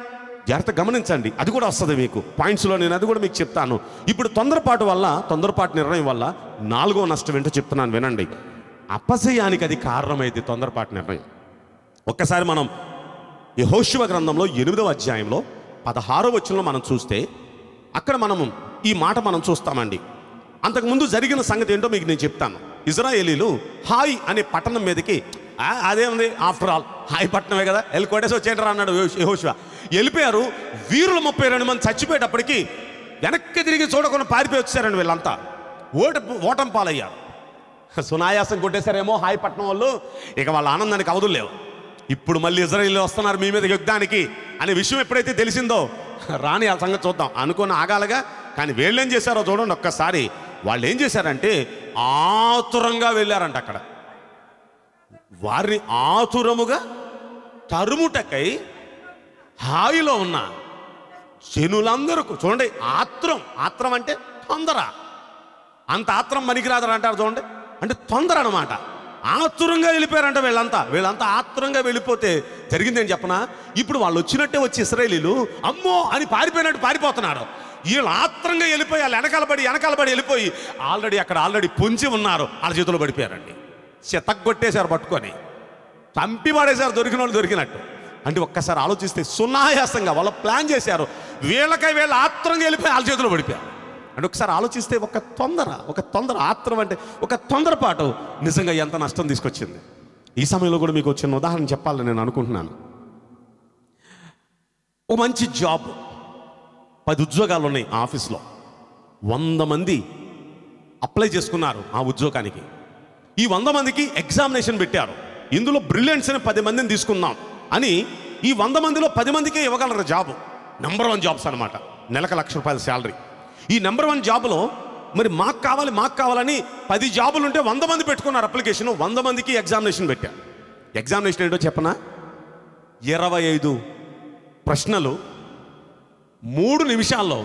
జాగ్రత్త గమనించండి అది కూడా వస్తుంది మీకు పాయింట్స్లో నేను అది కూడా మీకు చెప్తాను ఇప్పుడు తొందరపాటు వల్ల తొందరపాటు నిర్ణయం వల్ల నాలుగో నష్టం ఏంటో చెప్తున్నాను వినండి అపజయానికి అది కారణమైంది తొందరపాటు నిర్ణయం ఒక్కసారి మనం ఈ హోషివ గ్రంథంలో ఎనిమిదవ అధ్యాయంలో పదహారో వచనంలో మనం చూస్తే అక్కడ మనం ఈ మాట మనం చూస్తామండి అంతకుముందు జరిగిన సంగతి ఏంటో మీకు నేను చెప్తాను ఇజ్రాయేలీలు హాయ్ అనే పట్టణం మీదకి "ఆ, అదేముంది ఆఫ్టర్ ఆల్ హాయ్ పట్టణమే కదా వెళ్ళి కొట్టేసి వచ్చేంటారా అన్నాడు యెహోషువ వెళ్ళిపోయారు వీరులు ముప్పై రెండు మంది చచ్చిపోయేటప్పటికి వెనక్కి తిరిగి చూడకుండా పారిపోయి వచ్చారండి వీళ్ళంతా ఓట ఓటం పాలయ్యారు సునాయాసం కొట్టేశారేమో హాయ్ పట్నం వాళ్ళు ఇక వాళ్ళ ఆనందానికి అవధులు లేవు ఇప్పుడు మళ్ళీ ఇజ్రాయిల్ వస్తున్నారు మీ మీద యుద్ధానికి అనే విషయం ఎప్పుడైతే తెలిసిందో రాని ఆ సంగతి చూద్దాం అనుకుని ఆగాలగా కానీ వీళ్ళు ఏం చేశారో చూడండి ఒక్కసారి వాళ్ళు ఏం చేశారంటే ఆతురంగా వెళ్ళారంట అక్కడ వారిని ఆతురముగా తరుముటకై హాయిలో ఉన్న జనులందరూ చూడండి ఆత్రం ఆత్రం అంటే తొందర అంత ఆత్రం పనికిరాదని అంటారు చూడండి అంటే తొందర అనమాట ఆతురంగా వెళ్ళిపోయారంట వీళ్ళంతా వీళ్ళంతా ఆతురంగా వెళ్ళిపోతే జరిగిందేం చెప్పనా ఇప్పుడు వాళ్ళు వచ్చినట్టే వచ్చి ఇస్రాయలీలు అమ్మో అని పారిపోయినట్టు పారిపోతున్నారు వీళ్ళు ఆత్రంగా వెళ్ళిపోయి వాళ్ళు వెనకాలబడి వెనకాలబడి వెళ్ళిపోయి ఆల్రెడీ అక్కడ ఆల్రెడీ పొంచి ఉన్నారు వాళ్ళ చేతిలో పడిపోయారండి చెతగ్గొట్టేశారు పట్టుకొని చంపి పడేశారు దొరికిన వాళ్ళు దొరికినట్టు అంటే ఒక్కసారి ఆలోచిస్తే సునాయాసంగా వాళ్ళు ప్లాన్ చేశారు వీళ్ళకై వీళ్ళు ఆత్రంగా వెళ్ళిపోయి వాళ్ళ చేతిలో పడిపోయారు అంటే ఒకసారి ఆలోచిస్తే ఒక తొందర ఒక తొందర ఆత్రం అంటే ఒక తొందరపాటు నిజంగా ఎంత నష్టం తీసుకొచ్చింది ఈ సమయంలో కూడా మీకు వచ్చిన ఉదాహరణ చెప్పాలని నేను అనుకుంటున్నాను ఒక మంచి జాబ్ పది ఉద్యోగాలు ఉన్నాయి ఆ ఆఫీస్లో వంద మంది అప్లై చేసుకున్నారు ఆ ఉద్యోగానికి ఈ వంద మందికి ఎగ్జామినేషన్ పెట్టారు ఇందులో బ్రిలియంట్స్ అని పది మందిని తీసుకుందాం అని ఈ వంద మందిలో పది మందికే ఇవ్వగలరు జాబ్ నెంబర్ వన్ జాబ్స్ అనమాట నెలకు లక్ష రూపాయల శాలరీ ఈ నెంబర్ వన్ జాబ్లో మరి మాకు కావాలి మాకు కావాలని పది జాబులు ఉంటే వంద మంది పెట్టుకున్నారు అప్లికేషన్ వంద మందికి ఎగ్జామినేషన్ పెట్టారు ఎగ్జామినేషన్ ఏంటో చెప్పనా ఇరవై ఐదు ప్రశ్నలు మూడు నిమిషాల్లో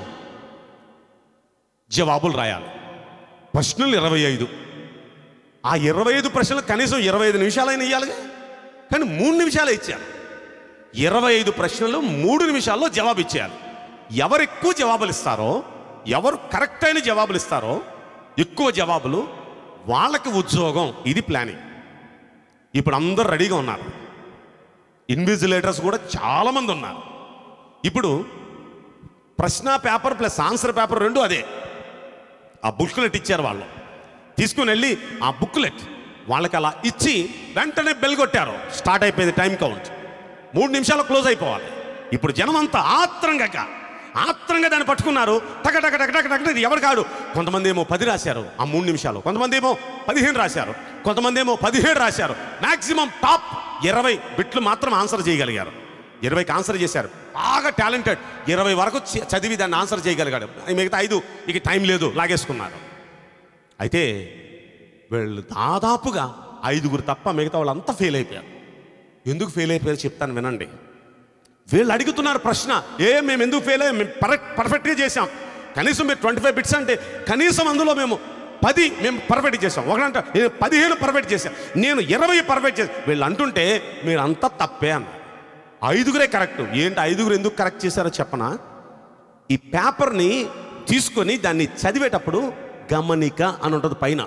జవాబులు రాయాలి ప్రశ్నలు ఇరవై ఐదు ఆ ఇరవై ఐదు ప్రశ్నలు కనీసం ఇరవై ఐదు నిమిషాలైనా ఇవ్వాలిగా కానీ మూడు నిమిషాలే ఇచ్చారు ఇరవై ఐదు ప్రశ్నలు మూడు నిమిషాల్లో జవాబు ఇచ్చేయాలి ఎవరు ఎక్కువ జవాబులు ఇస్తారో ఎవరు కరెక్ట్ అయిన జవాబులు ఇస్తారో ఎక్కువ జవాబులు వాళ్ళకి ఉద్యోగం ఇది ప్లానింగ్ ఇప్పుడు అందరు రెడీగా ఉన్నారు ఇన్విజిలేటర్స్ కూడా చాలామంది ఉన్నారు ఇప్పుడు ప్రశ్న పేపర్ ప్లస్ ఆన్సర్ పేపర్ రెండు అదే ఆ బుక్లెట్ ఇచ్చారు వాళ్ళు తీసుకుని వెళ్ళి ఆ బుక్లెట్ వాళ్ళకి అలా ఇచ్చి వెంటనే బెల్ కొట్టారు స్టార్ట్ అయిపోయింది టైం కౌంట్ మూడు నిమిషాలు క్లోజ్ అయిపోవాలి ఇప్పుడు జనం అంతా ఆత్రంగా ఆత్రంగా దాన్ని పట్టుకున్నారు టక టక టక టక టక ఇది ఎవరు కాదు కొంతమంది ఏమో పది రాశారు ఆ మూడు నిమిషాలు కొంతమంది ఏమో పదిహేను రాశారు కొంతమంది ఏమో పదిహేడు రాశారు మాక్సిమం టాప్ ఇరవై బిట్లు మాత్రం ఆన్సర్ చేయగలిగారు ఇరవైకి ఆన్సర్ చేశారు బాగా టాలెంటెడ్ ఇరవై వరకు చ- చదివి దాన్ని ఆన్సర్ చేయగలిగాడు మిగతా ఐదు ఇక టైం లేదు లాగేసుకున్నారు అయితే వీళ్ళు దాదాపుగా ఐదుగురు తప్ప మిగతా వాళ్ళంతా ఫెయిల్ అయిపోయారు ఎందుకు ఫెయిల్ అయిపోయారు చెప్తాను వినండి వీళ్ళు అడుగుతున్నారు ప్రశ్న ఏ మేము ఎందుకు ఫెయిల్ అయ్యాం మేము పర్ఫెక్ట్ పర్ఫెక్ట్గా చేసాం కనీసం మీరు ట్వంటీ ఫైవ్ బిట్స్ అంటే కనీసం అందులో మేము పది మేము పర్ఫెక్ట్ చేసాం ఒకడంట నేను పదిహేను పర్ఫెక్ట్ చేశాను నేను ఇరవై పర్ఫెక్ట్ చేశాను వీళ్ళు అంటుంటే మీరు అంతా తప్పే అన్నారు ఐదుగురే కరెక్ట్ ఏంటి ఐదుగురు ఎందుకు కరెక్ట్ చేశారో చెప్పనా ఈ పేపర్ని తీసుకొని దాన్ని చదివేటప్పుడు గమనిక అని ఉంటుంది పైన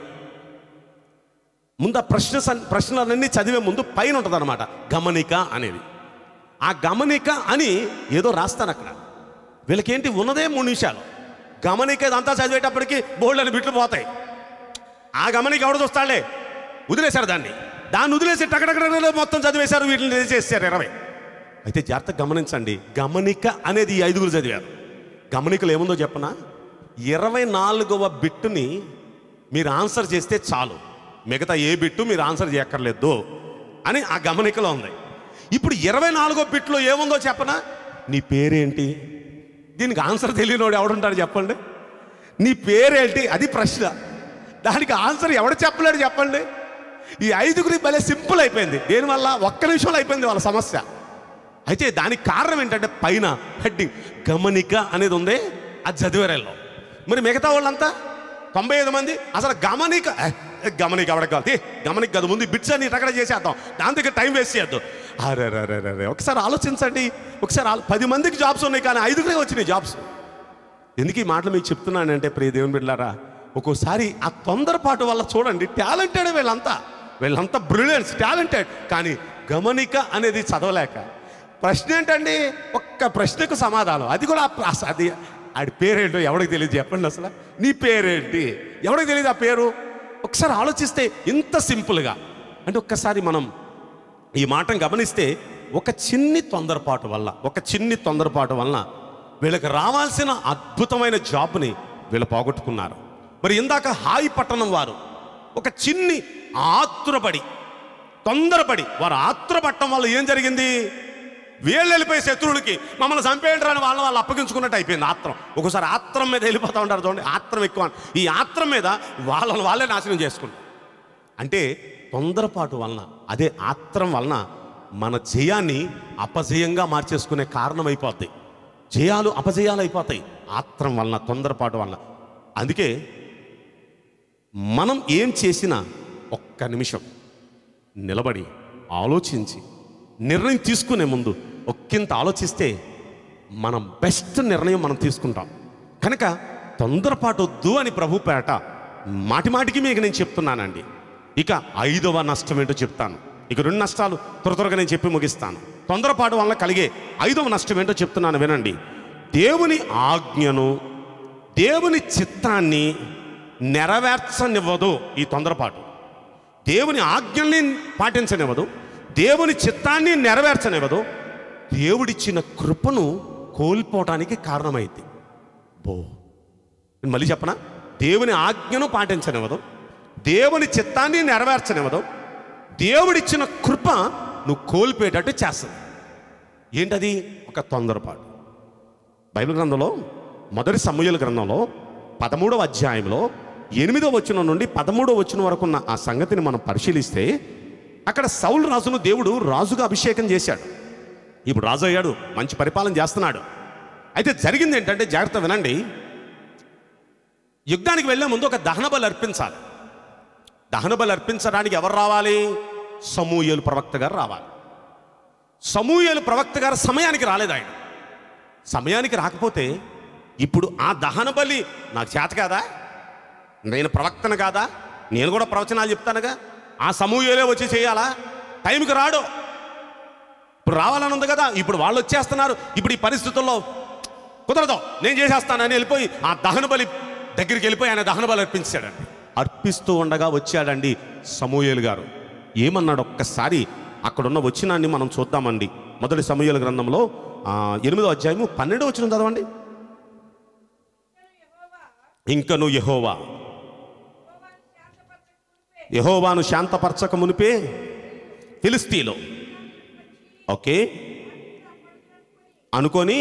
ముందు ఆ ప్రశ్న సన్- ప్రశ్నలన్నీ చదివే ముందు పైన ఉంటుంది అనమాట గమనిక అనేది ఆ గమనిక అని ఏదో రాస్తాను అక్కడ వీళ్ళకేంటి ఉన్నదే మూడు నిమిషాలు గమనిక ఇదంతా చదివేటప్పటికి బోల్డ్ అని బిట్లు పోతాయి ఆ గమనిక ఎవడు చూస్తాడులే వదిలేశారు దాన్ని దాన్ని వదిలేసి టకటకట మొత్తం చదివేశారు వీటిని చేసేసారు ఇరవై అయితే జాగ్రత్తగా గమనించండి గమనిక అనేది ఈ ఐదుగురు చదివారు గమనికలు ఏముందో చెప్పనా ఇరవై నాలుగవ బిట్టుని మీరు ఆన్సర్ చేస్తే చాలు మిగతా ఏ బిట్టు మీరు ఆన్సర్ చేయక్కర్లేదు అని ఆ గమనికలో ఉంది ఇప్పుడు ఇరవై నాలుగో బిట్లో ఏముందో చెప్పనా నీ పేరేంటి దీనికి ఆన్సర్ తెలియనోడు ఎవడుంటాడు చెప్పండి నీ పేరేంటి అది ప్రశ్న దానికి ఆన్సర్ ఎవడు చెప్పలేడు చెప్పండి ఈ ఐదుగురి భలే సింపుల్ అయిపోయింది దేనివల్ల ఒక్క నిమిషంలో అయిపోయింది వాళ్ళ సమస్య అయితే దానికి కారణం ఏంటంటే పైన హెడ్డింగ్ గమనిక అనేది ఉంది అది చదివేరెల్లో మరి మిగతా వాళ్ళంతా తొంభై ఐదు మంది అసలు గమనిక ఏ, గమనిక ఎవడ కాదు ఏ, గమనిక కాదు ముందు బిట్స్ అన్ని అక్కడ చేసేద్దాం దాని దగ్గర టైం వేస్ట్ చేయొద్దు అరే అరే అరే ఒకసారి ఆలోచించండి ఒకసారి ఆలో- పది మందికి జాబ్స్ ఉన్నాయి కానీ ఐదుగురే వచ్చినాయి జాబ్స్ ఎందుకు ఈ మాటలు మీకు చెప్తున్నానంటే ప్రియ దేవుని బిడ్డారా ఒక్కోసారి ఆ తొందరపాటు వల్ల చూడండి టాలెంటెడ్ వీళ్ళంతా వీళ్ళంతా బ్రిలియన్స్ టాలెంటెడ్ కానీ గమనిక అనేది చదవలేక ప్రశ్న ఏంటండి ఒక్క ప్రశ్నకు సమాధానం అది కూడా ఆ ప్ర- అది ఆడి పేరేంటో ఎవరికి తెలియదు చెప్పండి అసలు నీ పేరేంటి ఎవరికి తెలియదు ఆ పేరు ఒకసారి ఆలోచిస్తే ఇంత సింపుల్గా అంటే ఒక్కసారి మనం ఈ మాటను గమనిస్తే ఒక చిన్ని తొందరపాటు వల్ల ఒక చిన్ని తొందరపాటు వలన వీళ్ళకి రావాల్సిన అద్భుతమైన జాబ్ని వీళ్ళు పోగొట్టుకున్నారు మరి ఇందాక హాయి పట్టణం వారు ఒక చిన్ని ఆతురపడి తొందరపడి వారు ఆతురపట్టడం వల్ల ఏం జరిగింది వీళ్ళు వెళ్ళిపోయి శత్రువులకి మమ్మల్ని చంపేయండి అని వాళ్ళ వాళ్ళు అప్పగించుకున్నట్టు అయిపోయింది ఆత్రం ఒకసారి ఆత్రం మీద వెళ్ళిపోతూ ఉంటారు చూడండి ఆత్రం ఎక్కువ ఈ ఆత్రం మీద వాళ్ళని వాళ్ళే నాశనం చేసుకుంటారు అంటే తొందరపాటు వలన అదే ఆత్రం వలన మన జయాన్ని అపజయంగా మార్చేసుకునే కారణం అయిపోద్ది జయాలు అపజయాలు అయిపోతాయి ఆత్రం వలన తొందరపాటు వలన అందుకే మనం ఏం చేసినా ఒక్క నిమిషం నిలబడి ఆలోచించి నిర్ణయం తీసుకునే ముందు ఒక్కింత ఆలోచిస్తే మనం బెస్ట్ నిర్ణయం మనం తీసుకుంటాం కనుక తొందరపాటు వద్దు అని ప్రభు పేట మాటి మాటికి మీకు నేను చెప్తున్నానండి ఇక ఐదవ నష్టం ఏంటో చెప్తాను ఇక రెండు నష్టాలు త్వర త్వరగా నేను చెప్పి ముగిస్తాను తొందరపాటు వల్ల కలిగే ఐదవ నష్టం ఏంటో చెప్తున్నాను వినండి దేవుని ఆజ్ఞను దేవుని చిత్తాన్ని నెరవేర్చనివ్వదు ఈ తొందరపాటు దేవుని ఆజ్ఞల్ని పాటించనివ్వదు దేవుని చిత్తాన్ని నెరవేర్చనివ్వదు దేవుడిచ్చిన కృపను కోల్పోవటానికి కారణమైంది బో నేను మళ్ళీ చెప్పనా దేవుని ఆజ్ఞను పాటించనివ్వదు దేవుని చిత్తాన్ని నెరవేర్చనివ్వదు దేవుడిచ్చిన కృప నువ్వు కోల్పోయేటట్టు చేస్తుంది ఏంటది ఒక తొందరపాటు బైబిల్ గ్రంథంలో మొదటి సమూహల గ్రంథంలో పదమూడవ అధ్యాయంలో ఎనిమిదో వచనం నుండి పదమూడవ వచనం వరకు ఉన్న ఆ సంగతిని మనం పరిశీలిస్తే అక్కడ సౌలు రాజును దేవుడు రాజుగా అభిషేకం చేశాడు ఇప్పుడు రాజు అయ్యాడు మంచి పరిపాలన చేస్తున్నాడు అయితే జరిగింది ఏంటంటే జాగ్రత్త వినండి యుద్ధానికి వెళ్ళే ముందు ఒక దహన బలి అర్పించాలి దహన బలి అర్పించడానికి ఎవరు రావాలి సమూయేలు ప్రవక్త గారు రావాలి సమూయేలు ప్రవక్త గారు సమయానికి రాలేదు ఆయన సమయానికి రాకపోతే ఇప్పుడు ఆ దహన బలి నాకు చేత కాదా నేను ప్రవక్తను కాదా నేను కూడా ప్రవచనాలు చెప్తానుగా ఆ సమూహలే వచ్చి చేయాలా టైంకి రాడు ఇప్పుడు రావాలని ఉంది కదా ఇప్పుడు వాళ్ళు వచ్చేస్తున్నారు ఇప్పుడు ఈ పరిస్థితుల్లో కుదరదు నేను చేసేస్తానని వెళ్ళిపోయి ఆ దహన బలి దగ్గరికి వెళ్ళిపోయి ఆయన దహన బలి అర్పించాడండి అర్పిస్తూ ఉండగా వచ్చాడండి సమూయేలు గారు ఏమన్నాడు ఒక్కసారి అక్కడున్న వచ్చినాన్ని మనం చూద్దామండి మొదటి సమూహల గ్రంథంలో ఆ, ఎనిమిదో అధ్యాయము పన్నెండో వచ్చిన చదవండి ఇంకను యహోవా యహోవాను శాంతపరచక మునిపే ఫిలిస్తీలో ఓకే అనుకొని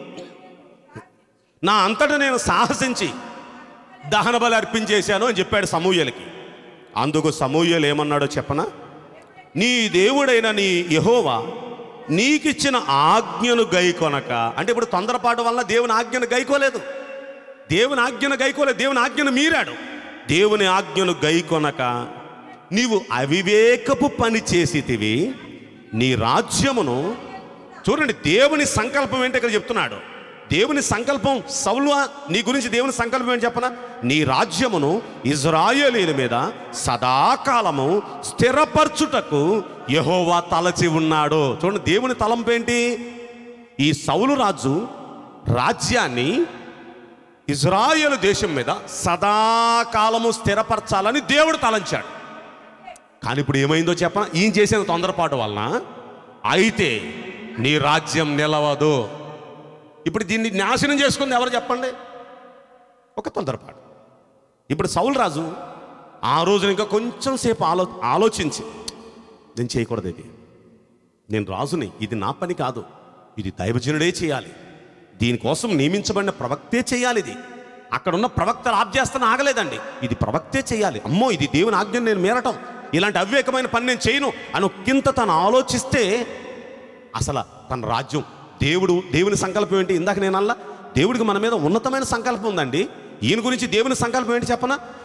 నా అంతటా నేను సాహసించి దహన బలి అర్పించేశాను అని చెప్పాడు సమూహలకి అందుకు సమూహలు ఏమన్నాడో చెప్పనా నీ దేవుడైన నీ యహోవా నీకిచ్చిన ఆజ్ఞను గైకొనక అంటే ఇప్పుడు తొందరపాటు వల్ల దేవుని ఆజ్ఞను గైకోలేదు దేవుని ఆజ్ఞను గైకోలేదు దేవుని ఆజ్ఞను మీరాడు దేవుని ఆజ్ఞను గైకొనక నీవు అవివేకపు పని చేసితివి నీ రాజ్యమును చూడండి దేవుని సంకల్పం ఏంటి ఇక్కడ చెప్తున్నాడు దేవుని సంకల్పం సౌలు నీ గురించి దేవుని సంకల్పం ఏంటి చెప్పనా నీ రాజ్యమును ఇజ్రాయేలీల మీద సదాకాలము స్థిరపరచుటకు యహోవా తలచి ఉన్నాడు చూడండి దేవుని తలంపు ఏంటి ఈ సౌలు రాజు రాజ్యాన్ని ఇజ్రాయేలు దేశం మీద సదాకాలము స్థిరపరచాలని దేవుడు తలంచాడు కానీ ఇప్పుడు ఏమైందో చెప్పన ఈయన చేసిన తొందరపాటు వలన అయితే నీ రాజ్యం నిలవదు ఇప్పుడు దీన్ని నాశనం చేసుకుంది ఎవరు చెప్పండి ఒక తొందరపాటు ఇప్పుడు సౌలు రాజు ఆ రోజున ఇంకా కొంచెం సేపు ఆలో ఆలోచించి నేను చేయకూడదు ఇది నేను రాజుని ఇది నా పని కాదు ఇది దైవజనుడే చేయాలి దీనికోసం నియమించబడిన ప్రవక్తే చేయాలి ఇది అక్కడ ఉన్న ప్రవక్తలు ఆప్ చేస్తాను ఆగలేదండి ఇది ప్రవక్తే చేయాలి అమ్మో ఇది దేవుని ఆజ్ఞను నేను మీరటం ఇలాంటి అవివేకమైన పని నేను చేయను అని ఒక్కింత తను ఆలోచిస్తే అసలు తన రాజ్యం దేవుడు దేవుని సంకల్పం ఏంటి ఇందాక నేను అల్లా దేవుడికి మన మీద ఉన్నతమైన సంకల్పం ఉందండి ఈయన గురించి దేవుని సంకల్పం ఏంటి చెప్పనా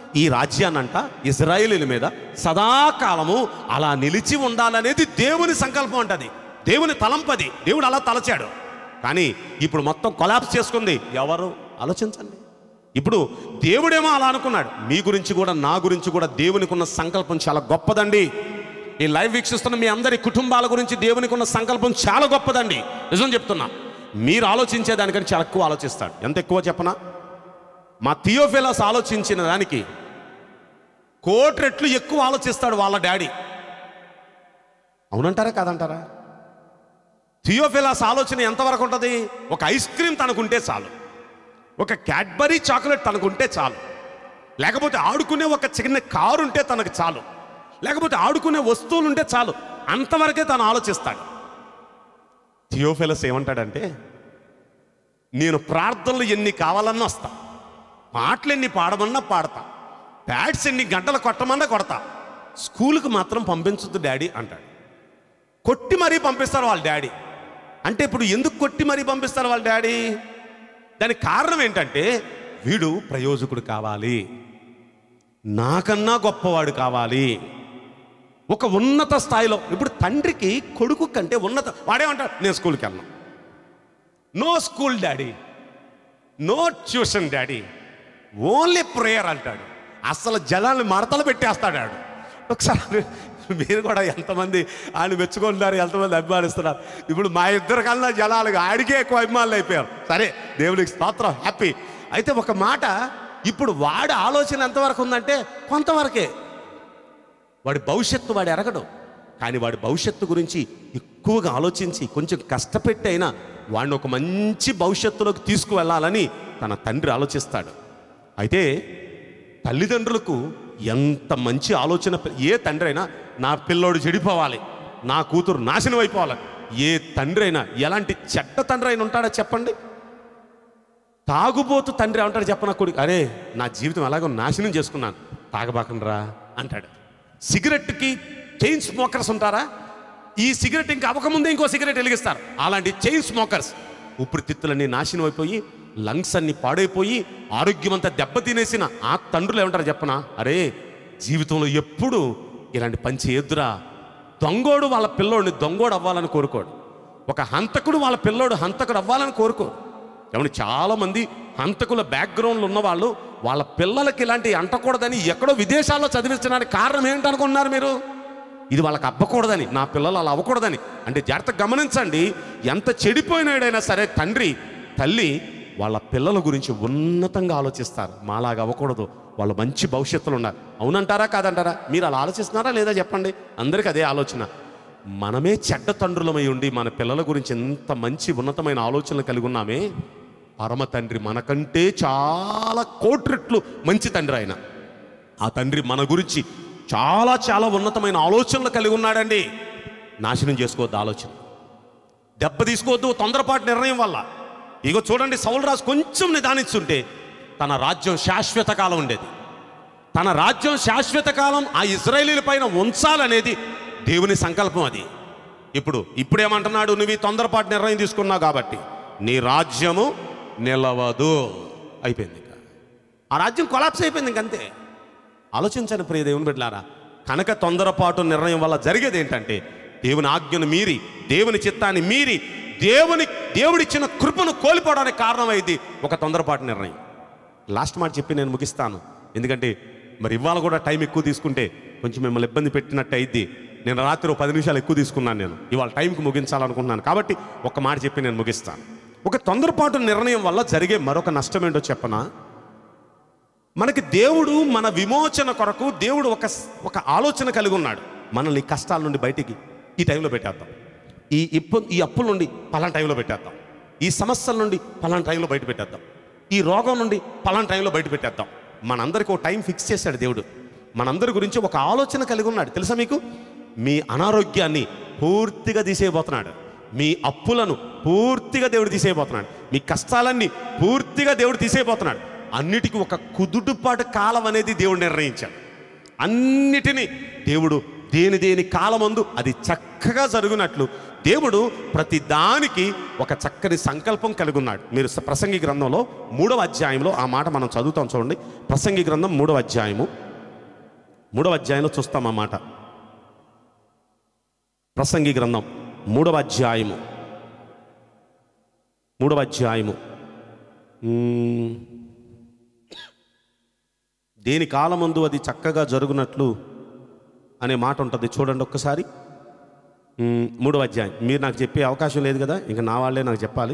ఈ రాజ్యాన్నంట ఇజ్రాయేలీల మీద సదాకాలము అలా నిలిచి ఉండాలనేది దేవుని సంకల్పం అంటది దేవుని తలంపది దేవుడు అలా తలచాడు కానీ ఇప్పుడు మొత్తం కొలాప్స్ చేసుకుంది ఎవరు ఆలోచించండి ఇప్పుడు దేవుడేమో అలా అనుకున్నాడు మీ గురించి కూడా నా గురించి కూడా దేవునికి ఉన్న సంకల్పం చాలా గొప్పదండి ఈ లైవ్ వీక్షిస్తున్న మీ అందరి కుటుంబాల గురించి దేవునికి ఉన్న సంకల్పం చాలా గొప్పదండి నిజం చెప్తున్నా మీరు ఆలోచించే దానికంటే చాలా ఎక్కువ ఆలోచిస్తాడు ఎంత ఎక్కువ చెప్పనా మా థియోఫిలాస్ ఆలోచించిన దానికి కోటి రెట్లు ఎక్కువ ఆలోచిస్తాడు వాళ్ళ డాడీ అవునంటారా కాదంటారా థియోఫిలాస్ ఆలోచన ఎంతవరకు ఉంటుంది ఒక ఐస్ క్రీమ్ తనకుంటే చాలు ఒక క్యాడ్బరీ చాక్లెట్ తనకుంటే చాలు లేకపోతే ఆడుకునే ఒక చిన్న కారు ఉంటే తనకు చాలు లేకపోతే ఆడుకునే వస్తువులు ఉంటే చాలు అంతవరకే తను ఆలోచిస్తాడు థియోఫిలస్ ఏమంటాడంటే నేను ప్రార్థనలు ఎన్ని కావాలన్నా వస్తా పాటలు ఎన్ని పాడమన్నా పాడతా ప్యాడ్స్ ఎన్ని గంటలు కొట్టమన్నా కొడతా స్కూల్కి మాత్రం పంపించొద్దు డాడీ అంటాడు కొట్టి మరీ పంపిస్తారు వాళ్ళ డాడీ అంటే ఇప్పుడు ఎందుకు కొట్టి మరీ పంపిస్తారు వాళ్ళ డాడీ దానికి కారణం ఏంటంటే వీడు ప్రయోజకుడు కావాలి నాకన్నా గొప్పవాడు కావాలి ఒక ఉన్నత స్థాయిలో ఇప్పుడు తండ్రికి కొడుకు కంటే ఉన్నత వాడేమంటాడు నేను స్కూల్కి వెళ్ళను no school daddy no tuition daddy only prayer అంటాడు అసలు జనాల్ని మడతలు పెట్టేస్తాడు ఆడు ఒకసారి మీరు కూడా ఎంతమంది ఆయన మెచ్చుకుంటున్నారు ఎంతమంది అభిమానిస్తున్నారు ఇప్పుడు మా ఇద్దరు కన్నా జనాలు ఆడికే ఎక్కువ అభిమానులు అయిపోయారు సరే దేవునికి స్తోత్రం హ్యాపీ అయితే ఒక మాట ఇప్పుడు వాడి ఆలోచన ఎంతవరకు ఉందంటే కొంతవరకే వాడి భవిష్యత్తు వాడు ఎరగడు కానీ వాడి భవిష్యత్తు గురించి ఎక్కువగా ఆలోచించి కొంచెం కష్టపెట్టి అయినా వాడిని ఒక మంచి భవిష్యత్తులోకి తీసుకువెళ్ళాలని తన తండ్రి ఆలోచిస్తాడు అయితే తల్లిదండ్రులకు ఎంత మంచి ఆలోచన ఏ తండ్రి అయినా నా పిల్లోడు చెడిపోవాలి నా కూతురు నాశనం అయిపోవాలి ఏ తండ్రి అయినా ఎలాంటి చెడ్డ తండ్రి అయినా ఉంటాడో చెప్పండి తాగుబోతు తండ్రి ఏమంటాడు చెప్పనా కొడుకు అరే నా జీవితం ఎలాగో నాశనం చేసుకున్నాను తాగబాకండ్రా అంటాడు సిగరెట్కి చైన్ స్మోకర్స్ ఉంటారా ఈ సిగరెట్ ఇంకా అవ్వకముందే ఇంకో సిగరెట్ వెలిగిస్తారు అలాంటి చైన్ స్మోకర్స్ ఊపిరితిత్తులన్నీ నాశనం అయిపోయి లంగ్స్ అన్ని పాడైపోయి ఆరోగ్యం అంతా దెబ్బతినేసిన ఆ తండ్రులు ఏమంటారు చెప్పనా అరే జీవితంలో ఎప్పుడు ఇలాంటి పని చేయొద్దురా దొంగోడు వాళ్ళ పిల్లోడిని దొంగోడు అవ్వాలని కోరుకోడు ఒక హంతకుడు వాళ్ళ పిల్లోడు హంతకుడు అవ్వాలని కోరుకోడు ఏమంటే చాలా మంది హంతకుల బ్యాక్గ్రౌండ్లో ఉన్నవాళ్ళు వాళ్ళ పిల్లలకి ఇలాంటి అంటకూడదని ఎక్కడో విదేశాల్లో చదివించడానికి కారణం ఏంటనుకున్నారు మీరు ఇది వాళ్ళకి అవ్వకూడదని నా పిల్లలు అలా అవ్వకూడదని అంటే జాగ్రత్త గమనించండి ఎంత చెడిపోయినాడైనా సరే తండ్రి తల్లి వాళ్ళ పిల్లల గురించి ఉన్నతంగా ఆలోచిస్తారు మాలాగా అవ్వకూడదు వాళ్ళు మంచి భవిష్యత్తులో ఉన్నారు అవునంటారా కాదంటారా మీరు అలా ఆలోచిస్తున్నారా లేదా చెప్పండి అందరికీ అదే ఆలోచన మనమే చెడ్డ తండ్రులమై ఉండి మన పిల్లల గురించి ఎంత మంచి ఉన్నతమైన ఆలోచనలు కలిగి ఉన్నామే పరమ తండ్రి మనకంటే చాలా కోట్రెట్లు మంచి తండ్రి ఆయన ఆ తండ్రి మన గురించి చాలా చాలా ఉన్నతమైన ఆలోచనలు కలిగి ఉన్నాడండి నాశనం చేసుకోవద్దు ఆలోచన దెబ్బ తీసుకోవద్దు తొందరపాటు నిర్ణయం వల్ల ఇగో చూడండి సౌలు రాజు కొంచెం నిదానిస్తుంటే తన రాజ్యం శాశ్వత కాలం ఉండేది తన రాజ్యం శాశ్వత కాలం ఆ ఇజ్రాయేలీల పైన ఉంచాలనేది దేవుని సంకల్పం అది ఇప్పుడు ఇప్పుడేమంటున్నాడు నువ్వు ఈ తొందరపాటు నిర్ణయం తీసుకున్నావు కాబట్టి నీ రాజ్యము నిలవదు అయిపోయింది ఇక. ఆ రాజ్యం కొలాప్స్ అయిపోయింది ఇంకంతే ఆలోచించండి ప్రియ దేవుని బిడ్డలారా కనుక తొందరపాటు నిర్ణయం వల్ల జరిగేది ఏంటంటే దేవుని ఆజ్ఞను మీరి దేవుని చిత్తాన్ని మీరి దేవుని దేవుడిచ్చిన కృపను కోల్పోవడానికి కారణమైంది ఒక తొందరపాటు నిర్ణయం లాస్ట్ మాట చెప్పి నేను ముగిస్తాను ఎందుకంటే మరి ఇవాళ కూడా టైం ఎక్కువ తీసుకుంటే కొంచెం మిమ్మల్ని ఇబ్బంది పెట్టినట్టు అయింది నేను రాత్రి ఓ పది నిమిషాలు ఎక్కువ తీసుకున్నాను నేను ఇవాళ టైంకి ముగించాలనుకుంటున్నాను కాబట్టి ఒక మాట చెప్పి నేను ముగిస్తాను ఒక తొందరపాటు నిర్ణయం వల్ల జరిగే మరొక నష్టం ఏంటో చెప్పనా మనకి దేవుడు మన విమోచన కొరకు దేవుడు ఒక ఒక ఆలోచన కలిగి ఉన్నాడు మనల్ని ఈ కష్టాల నుండి బయటికి ఈ టైంలో పెట్టేద్దాం ఈ ఇప్పు ఈ అప్పుల నుండి పలానా టైంలో పెట్టేద్దాం ఈ సమస్యల నుండి పలానా టైంలో బయట పెట్టేద్దాం ఈ రోగం నుండి పలానా టైంలో బయట పెట్టేద్దాం మనందరికీ ఒక టైం ఫిక్స్ చేశాడు దేవుడు మనందరి గురించి ఒక ఆలోచన కలిగి ఉన్నాడు తెలుసా మీకు మీ అనారోగ్యాన్ని పూర్తిగా తీసేయబోతున్నాడు మీ అప్పులను పూర్తిగా దేవుడు తీసేయబోతున్నాడు మీ కష్టాలన్నీ పూర్తిగా దేవుడు తీసేయబోతున్నాడు అన్నిటికీ ఒక కుదుటుపాటు కాలం అనేది దేవుడు నిర్ణయించాడు అన్నిటినీ దేవుడు దేని దేని కాలమందు అది చక్కగా జరుగునట్లు దేవుడు ప్రతి దానికి ఒక చక్కని సంకల్పం కలిగి ఉన్నాడు మీరు స- ప్రసంగి గ్రంథంలో మూడవ అధ్యాయంలో ఆ మాట మనం చదువుతాం చూడండి ప్రసంగి గ్రంథం మూడవ అధ్యాయము మూడవ అధ్యాయంలో చూస్తాం ఆ మాట ప్రసంగి గ్రంథం మూడవ అధ్యాయము మూడవ అధ్యాయము మ్మ్. దేని కాలమందు అది చక్కగా జరుగునట్లు అనే మాట ఉంటుంది చూడండి ఒక్కసారి మ్మ్, మూడవ అధ్యాయం మీరు నాకు చెప్పే అవకాశం లేదు కదా ఇంకా నా వాళ్ళే నాకు చెప్పాలి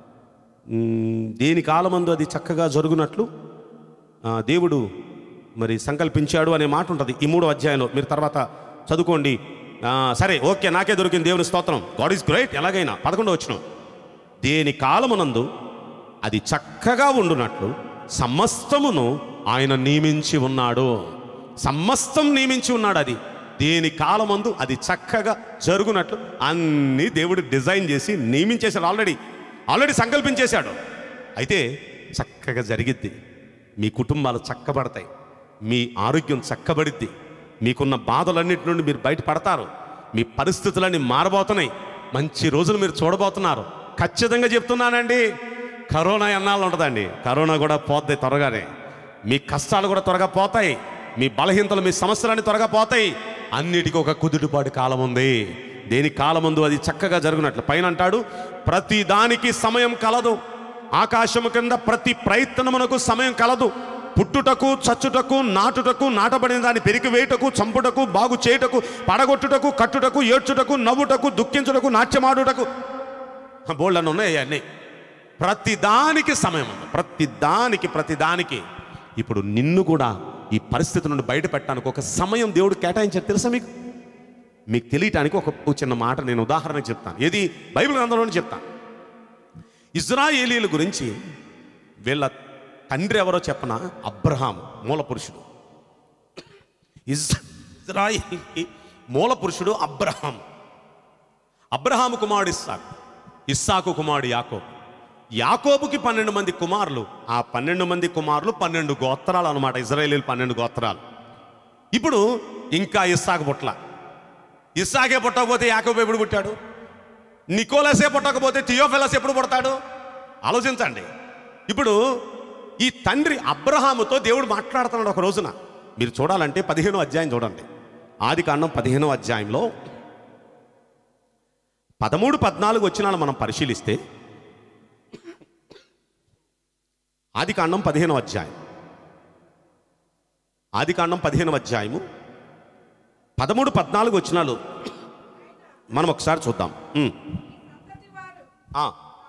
మ్మ్, దేని కాలమందు అది చక్కగా జరుగునట్లు ఆ, దేవుడు మరి సంకల్పించాడు అనే మాట ఉంటుంది ఈ మూడో అధ్యాయంలో మీరు తర్వాత చదువుకోండి ఆ, సరే ఓకే నాకే దొరికింది దేవుని స్తోత్రం గాడ్ ఈస్ గ్రేట్ ఎలాగైనా పదకొండో వచ్చిన దేని కాలమునందు అది చక్కగా ఉండునట్లు సమస్తమును ఆయన నియమించి ఉన్నాడు సమస్తం నియమించి ఉన్నాడు అది దేని కాలమందు అది చక్కగా జరుగునట్లు అన్ని దేవుడు డిజైన్ చేసి నియమించేశాడు ఆల్రెడీ ఆల్రెడీ సంకల్పించేశాడు అయితే చక్కగా జరిగిద్ది మీ కుటుంబాలు చక్కబడతాయి మీ ఆరోగ్యం చక్కబడిద్ది మీకున్న బాధలన్నిటి నుండి మీరు బయటపడతారు మీ పరిస్థితులన్నీ మారబోతున్నాయి మంచి రోజులు మీరు చూడబోతున్నారు ఖచ్చితంగా చెప్తున్నానండి కరోనా ఎన్నాళ్ళు ఉంటుందండి కరోనా కూడా పోద్ది త్వరగానే మీ కష్టాలు కూడా త్వరగా పోతాయి మీ బలహీనతలు మీ సమస్యలన్నీ త్వరగా పోతాయి అన్నిటికీ ఒక కుదుటిపాటి కాలం ఉంది దేని కాలముందు అది చక్కగా జరుగునట్లు పైన అంటాడు ప్రతి దానికి సమయం కలదు ఆకాశము కింద ప్రతి ప్రయత్నమునకు సమయం కలదు పుట్టుటకు చచ్చుటకు నాటుటకు నాటబడిన దాన్ని పెరికి వేయుటకు చంపుటకు బాగు చేయుటకు పడగొట్టుటకు కట్టుటకు ఏడ్చుటకు నవ్వుటకు దుఃఖించుటకు నాట్యమాడుటకు బోల్డ్ అని ఉన్నాయి అన్నీ ప్రతి దానికి సమయం ఉంది ప్రతి దానికి ప్రతి దానికి ఇప్పుడు నిన్ను కూడా ఈ పరిస్థితి నుండి బయటపెట్టడానికి ఒక సమయం దేవుడు కేటాయించారు తెలుసా మీకు మీకు తెలియటానికి ఒక ఒక చిన్న మాట నేను ఉదాహరణ చెప్తాను ఏది బైబిల్ గ్రంథంలోనే చెప్తాను ఇజ్రాయేలీల గురించి వీళ్ళ తండ్రి ఎవరో చెప్పన అబ్రహాం మూల పురుషుడు ఇజ్ ఇజ్రాయేల్కి మూల పురుషుడు అబ్రహాం అబ్రహాము కుమారుడు ఇస్సాకు ఇస్సాకు కుమారుడు యాకోబు యాకోబుకి పన్నెండు మంది కుమారులు ఆ పన్నెండు మంది కుమారులు పన్నెండు గోత్రాలు అనమాట ఇజ్రాయేలీలు పన్నెండు గోత్రాలు ఇప్పుడు ఇంకా ఇస్సాకు పుట్ల ఇస్సాకే పుట్టకపోతే యాకోబు ఎప్పుడు పుట్టాడు నికోలసే పుట్టకపోతే థియోఫెలస్ ఎప్పుడు పుడతాడు ఆలోచించండి ఇప్పుడు ఈ తండ్రి అబ్రహాముతో దేవుడు మాట్లాడుతున్నాడు ఒక రోజున మీరు చూడాలంటే పదిహేనో అధ్యాయం చూడండి ఆది కాండం పదిహేనో అధ్యాయంలో పదమూడు పద్నాలుగు వచ్చినాలు మనం పరిశీలిస్తే ఆది కాండం పదిహేనో అధ్యాయం ఆది కాండం పదిహేనవ అధ్యాయము పదమూడు పద్నాలుగు వచ్చినాలు మనం ఒకసారి చూద్దాం ఉమ్. ఆ.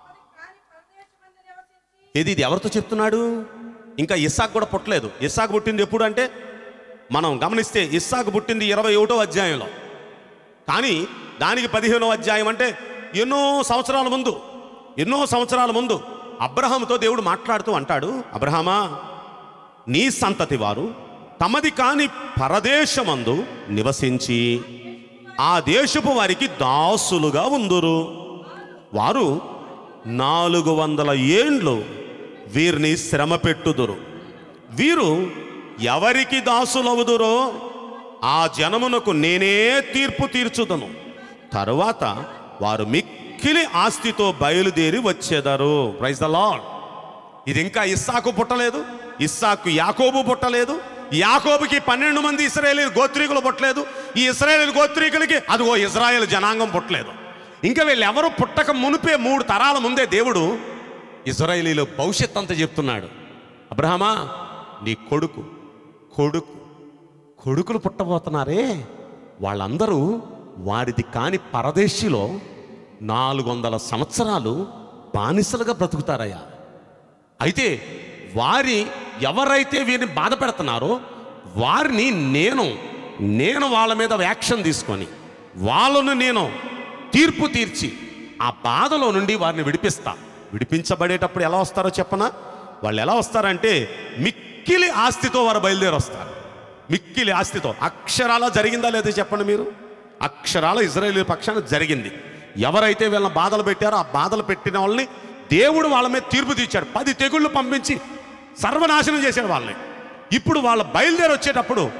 ఏది ఇది ఎవరితో చెప్తున్నాడు ఇంకా ఇస్సాకు కూడా పుట్టలేదు ఇస్సాకు పుట్టింది ఎప్పుడు అంటే మనం గమనిస్తే ఇస్సాకు పుట్టింది ఇరవై ఒకటో అధ్యాయంలో కానీ దానికి పదిహేనో అధ్యాయం అంటే ఎన్నో సంవత్సరాల ముందు ఎన్నో సంవత్సరాల ముందు అబ్రహాముతో దేవుడు మాట్లాడుతూ అంటాడు అబ్రహామా నీ సంతతి వారు తమది కాని పరదేశమందు నివసించి ఆ దేశపు వారికి దాసులుగా ఉందురు వారు నాలుగు వందల ఏండ్లు వీరిని శ్రమ పెట్టుదురు వీరు ఎవరికి దాసులవుదురో ఆ జనమునకు నేనే తీర్పు తీర్చుదను తరువాత వారు మిక్కిలి ఆస్తితో బయలుదేరి వచ్చేదారు ప్రైజ్ ద లార్డ్ ఇది ఇంకా ఇస్సాకు పుట్టలేదు ఇస్సాకు యాకోబు పుట్టలేదు యాకోబుకి పన్నెండు మంది ఇస్రాయేలీ గోత్రీకులు పుట్టలేదు ఈ ఇస్రాయేల్ గోత్రీకులకి అదిగో ఇజ్రాయేల్ జనాంగం పుట్టలేదు ఇంకా వీళ్ళు ఎవరు పుట్టక మునిపే మూడు తరాల ముందే దేవుడు ఇజ్రాయేలీలో భవిష్యత్ అంతా చెప్తున్నాడు అబ్రహమా నీ కొడుకు కొడుకు కొడుకులు పుట్టబోతున్నారే వాళ్ళందరూ వారిది కాని పరదేశిలో నాలుగు వందల సంవత్సరాలు బానిసలుగా బ్రతుకుతారయ్యా అయితే వారి ఎవరైతే వీరిని బాధ పెడుతున్నారో వారిని నేను నేను వాళ్ళ మీద యాక్షన్ తీసుకొని వాళ్ళను నేను తీర్పు తీర్చి ఆ బాధలో నుండి వారిని విడిపిస్తా విడిపించబడేటప్పుడు ఎలా వస్తారో చెప్పనా వాళ్ళు ఎలా వస్తారంటే మిక్కిలి ఆస్తితో వారు బయలుదేరి వస్తారు మిక్కిలి ఆస్తితో అక్షరాల జరిగిందా లేదా చెప్పండి మీరు అక్షరాల ఇజ్రాయేల్ పక్షాన జరిగింది ఎవరైతే వీళ్ళని బాధలు పెట్టారో ఆ బాధలు పెట్టిన వాళ్ళని దేవుడు వాళ్ళ మీద తీర్పు తీర్చాడు పది తెగుళ్ళు పంపించి సర్వనాశనం చేశాడు వాళ్ళని ఇప్పుడు వాళ్ళ బయలుదేరి వచ్చేటప్పుడు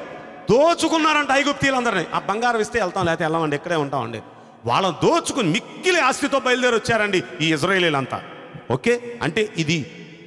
దోచుకున్నారంట ఐగుప్తీలందరినీ ఆ బంగారం ఇస్తే వెళ్తాం లేకపోతే వెళ్ళామండి ఇక్కడే ఉంటామండి వాళ్ళని దోచుకుని మిక్కిలి ఆస్తితో బయలుదేరి వచ్చారండి ఈ ఇజ్రాయేలీలంతా ఓకే అంటే ఇది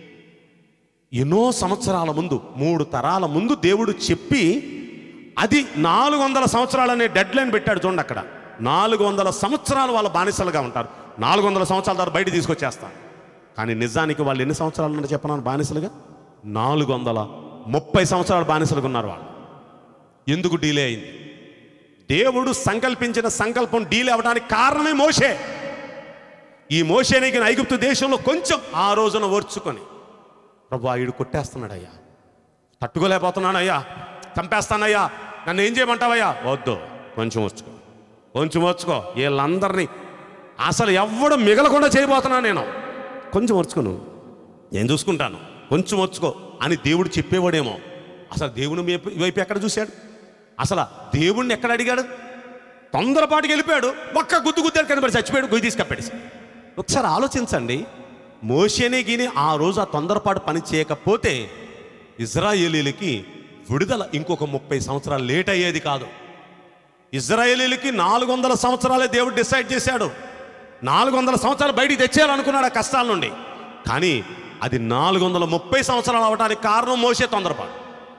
ఎన్నో సంవత్సరాల ముందు మూడు తరాల ముందు దేవుడు చెప్పి అది నాలుగు వందల సంవత్సరాలు అనే డెడ్ లైన్ పెట్టాడు చూడండి అక్కడ నాలుగు వందల సంవత్సరాలు వాళ్ళ బానిసలుగా ఉంటారు నాలుగు వందల సంవత్సరాల తర్వాత బయట తీసుకొచ్చేస్తాను కానీ నిజానికి వాళ్ళు ఎన్ని సంవత్సరాలు ఉన్నారు చెప్పనాను బానిసలుగా నాలుగు వందల ముప్పై సంవత్సరాలు బానిసలుగా ఉన్నారు వాళ్ళు ఎందుకు డీలే అయింది దేవుడు సంకల్పించిన సంకల్పం డీలే అవ్వడానికి కారణమే మోషే ఈ మోషేనికి ఐగుప్తు దేశంలో కొంచెం ఆ రోజున ఓర్చుకొని ప్రభు ఈడు కొట్టేస్తున్నాడయ్యా తట్టుకోలేకపోతున్నానయ్యా చంపేస్తానయ్యా నన్ను ఏం చేయమంటావయ్యా వద్దు కొంచెం వచ్చుకో కొంచెం వచ్చుకో వీళ్ళందరినీ అసలు ఎవ్వడు మిగలకుండా చేయబోతున్నా నేను కొంచెం వచ్చుకో నువ్వు నేను చూసుకుంటాను కొంచెం వచ్చుకో అని దేవుడు చెప్పేవాడేమో అసలు దేవుని వైపు వైపు ఎక్కడ చూశాడు అసలు దేవుణ్ణి ఎక్కడ అడిగాడు తొందరపాటుకి వెళ్ళిపోయాడు ఒక్క గుద్దు గుద్దాడు కనబడి చచ్చిపోయాడు గొయ్యి తీసుకప్పేసి ఒకసారి ఆలోచించండి మోషేనే గిని ఆ రోజు ఆ తొందరపాటు పని చేయకపోతే ఇజ్రాయేలీలకి విడుదల ఇంకొక ముప్పై సంవత్సరాలు లేట్ అయ్యేది కాదు ఇజ్రాయేలీలకి నాలుగు వందల సంవత్సరాలే దేవుడు డిసైడ్ చేశాడు నాలుగు వందల సంవత్సరాలు బయటికి తెచ్చేయాలనుకున్నాడు ఆ కష్టాల నుండి కానీ అది నాలుగు వందల ముప్పై సంవత్సరాలు అవడానికి కారణం మోసే తొందరపాటు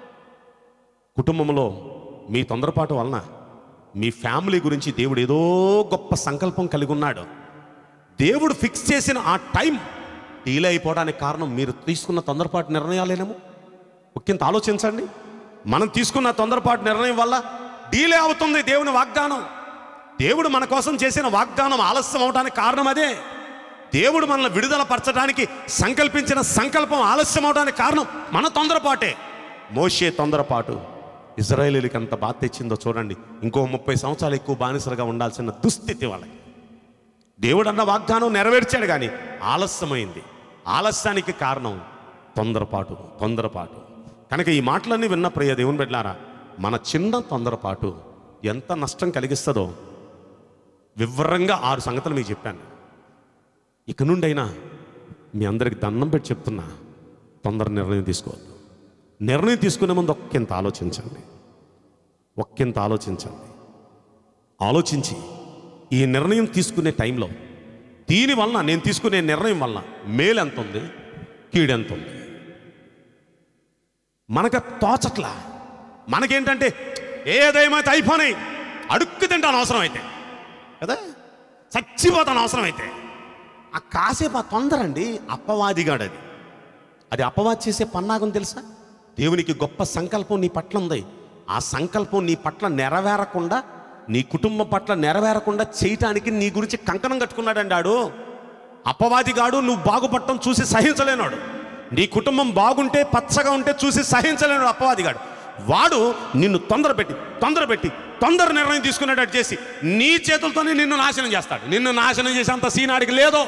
కుటుంబంలో మీ తొందరపాటు వలన మీ ఫ్యామిలీ గురించి దేవుడు ఏదో గొప్ప సంకల్పం కలిగి ఉన్నాడు దేవుడు ఫిక్స్ చేసిన ఆ టైం డీలే అయిపోవడానికి కారణం మీరు తీసుకున్న తొందరపాటు నిర్ణయాలేనేమో ఒకంత ఆలోచించండి మనం తీసుకున్న తొందరపాటు నిర్ణయం వల్ల డీలే అవుతుంది దేవుని వాగ్దానం దేవుడు మన కోసం చేసిన వాగ్దానం ఆలస్యం అవడానికి కారణం అదే దేవుడు మనల్ని విడుదల పరచడానికి సంకల్పించిన సంకల్పం ఆలస్యం అవడానికి కారణం మన తొందరపాటే మోషే తొందరపాటు ఇజ్రాయేలీలకి ఎంత బాధ తెచ్చిందో చూడండి ఇంకో ముప్పై సంవత్సరాలు ఎక్కువ బానిసలుగా ఉండాల్సిన దుస్థితి వాళ్ళకి దేవుడు అన్న వాగ్దానం నెరవేర్చాడు కానీ ఆలస్యమైంది ఆలస్యానికి కారణం తొందరపాటు తొందరపాటు కనుక ఈ మాటలన్నీ విన్న ప్రియ దేవుని బిడ్డలారా మన చిన్న తొందరపాటు ఎంత నష్టం కలిగిస్తుందో వివరంగా ఆరు సంగతులు మీకు చెప్పాను ఇక నుండైనా మీ అందరికి దండం పెట్టి చెప్తున్నా తొందర నిర్ణయం తీసుకోవద్దు నిర్ణయం తీసుకునే ముందు ఒక్కింత ఆలోచించండి ఒక్కింత ఆలోచించండి ఆలోచించి ఈ నిర్ణయం తీసుకునే టైంలో దీనివల్ల నేను తీసుకునే నిర్ణయం వల్ల మేలు ఎంత ఉంది కీడు ఎంత ఉంది మనకు తోచట్లా మనకేంటంటే ఏదేమైతే అయిపోయినాయి అడుక్కు తింటాను అవసరం అయితే కదా చచ్చిపోతాను అవసరం అయితే ఆ కాసేపు ఆ తొందర అండి అప్పవాదిగాడు అది అది అపవాది చేసే పన్నాగం తెలుసా దేవునికి గొప్ప సంకల్పం నీ పట్ల ఉంది ఆ సంకల్పం నీ పట్ల నెరవేరకుండా నీ కుటుంబం పట్ల నెరవేరకుండా చేయటానికి నీ గురించి కంకణం కట్టుకున్నాడండి ఆడు అపవాదిగాడు నువ్వు బాగుపడటం చూసి సహించలేనాడు నీ కుటుంబం బాగుంటే పచ్చగా ఉంటే చూసి సహించలేనాడు అపవాదిగాడు వాడు నిన్ను తొందర పెట్టి తొందర పెట్టి తొందర నిర్ణయం తీసుకునేటట్టు చేసి నీ చేతులతోనే నిన్ను నాశనం చేస్తాడు నిన్ను నాశనం చేసేంత సీనాడికి లేదో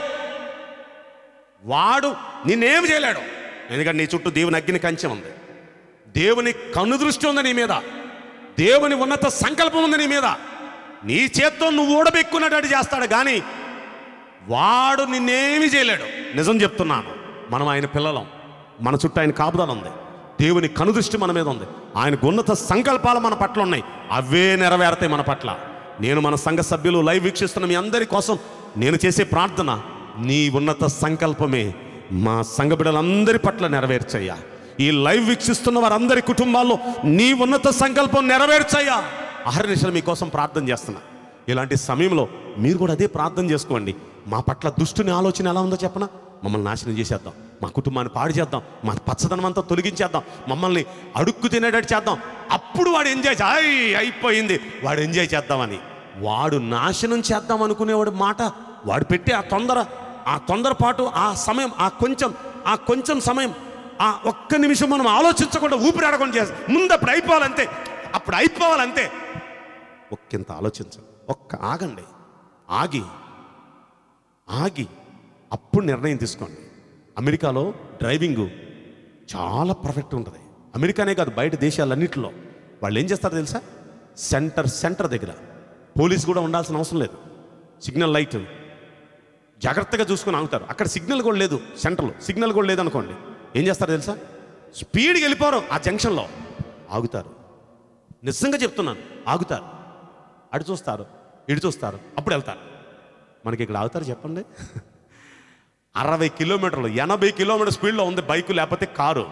వాడు నిన్నేం చేయలేడు ఎందుకంటే నీ చుట్టూ దేవుని అగ్ని కంచెం ఉంది దేవుని కనుదృష్టి ఉంది నీ మీద దేవుని ఉన్నత సంకల్పం ఉంది నీ మీద నీ చేత్తో నువ్వు ఊడబెక్కున్నట్టు చేస్తాడు కానీ వాడు నిన్నేమి చేయలేడు నిజం చెప్తున్నాను మనం ఆయన పిల్లలం మన చుట్టూ ఆయన కాపుదల ఉంది దేవుని కనుదృష్టి మన మీద ఉంది ఆయనకు ఉన్నత సంకల్పాలు మన పట్ల ఉన్నాయి అవే నెరవేరతాయి మన పట్ల నేను మన సంఘ సభ్యులు లైవ్ వీక్షిస్తున్న మీ అందరి కోసం నేను చేసే ప్రార్థన నీ ఉన్నత సంకల్పమే మా సంఘ బిడ్డలందరి పట్ల నెరవేర్చయ్యా ఈ లైవ్ వీక్షిస్తున్న వారందరి కుటుంబాల్లో నీ ఉన్నత సంకల్పం నెరవేర్చయ్యా అహర్నిశలు మీకోసం ప్రార్థన చేస్తున్నా ఇలాంటి సమయంలో మీరు కూడా అదే ప్రార్థన చేసుకోండి మా పట్ల దుష్టుని ఆలోచన ఎలా ఉందో చెప్పనా మమ్మల్ని నాశనం చేసేద్దాం మా కుటుంబాన్ని పాడు చేద్దాం మా పచ్చదనం అంతా తొలగించేద్దాం మమ్మల్ని అడుక్కు తినేటట్టు చేద్దాం అప్పుడు వాడు ఎంజాయ్ చే- ఐ అయిపోయింది వాడు ఎంజాయ్ చేద్దామని వాడు నాశనం చేద్దాం అనుకునేవాడు మాట వాడు పెట్టే ఆ తొందర ఆ తొందరపాటు ఆ సమయం ఆ కొంచెం ఆ కొంచెం సమయం ఆ ఒక్క నిమిషం మనం ఆలోచించకుండా ఊపిరి ఆడకుండా చేస్తాం ముందు అప్పుడు అయిపోవాలంతే అప్పుడు అయిపోవాలంతే ఒక్కింత ఆలోచించండి ఒక్క ఆగండి ఆగి ఆగి అప్పుడు నిర్ణయం తీసుకోండి అమెరికాలో డ్రైవింగ్ చాలా పర్ఫెక్ట్ ఉంటుంది అమెరికానే కాదు బయట దేశాలన్నింటిలో వాళ్ళు ఏం చేస్తారో తెలుసా సెంటర్ సెంటర్ దగ్గర పోలీస్ కూడా ఉండాల్సిన అవసరం లేదు సిగ్నల్ లైట్ జాగ్రత్తగా చూసుకొని ఆగుతారు అక్కడ సిగ్నల్ కూడా లేదు సెంటర్లో సిగ్నల్ కూడా లేదనుకోండి ఏం చేస్తారో తెలుసా స్పీడ్కి వెళ్ళిపోరు ఆ జంక్షన్లో ఆగుతారు నిజంగా చెప్తున్నాను ఆగుతారు అటు చూస్తారు ఇటు చూస్తారు అప్పుడు వెళ్తారు మనకి ఇక్కడ ఆగుతారు చెప్పండి అరవై కిలోమీటర్లు ఎనభై కిలోమీటర్ స్పీడ్లో ఉంది బైక్ లేకపోతే కారు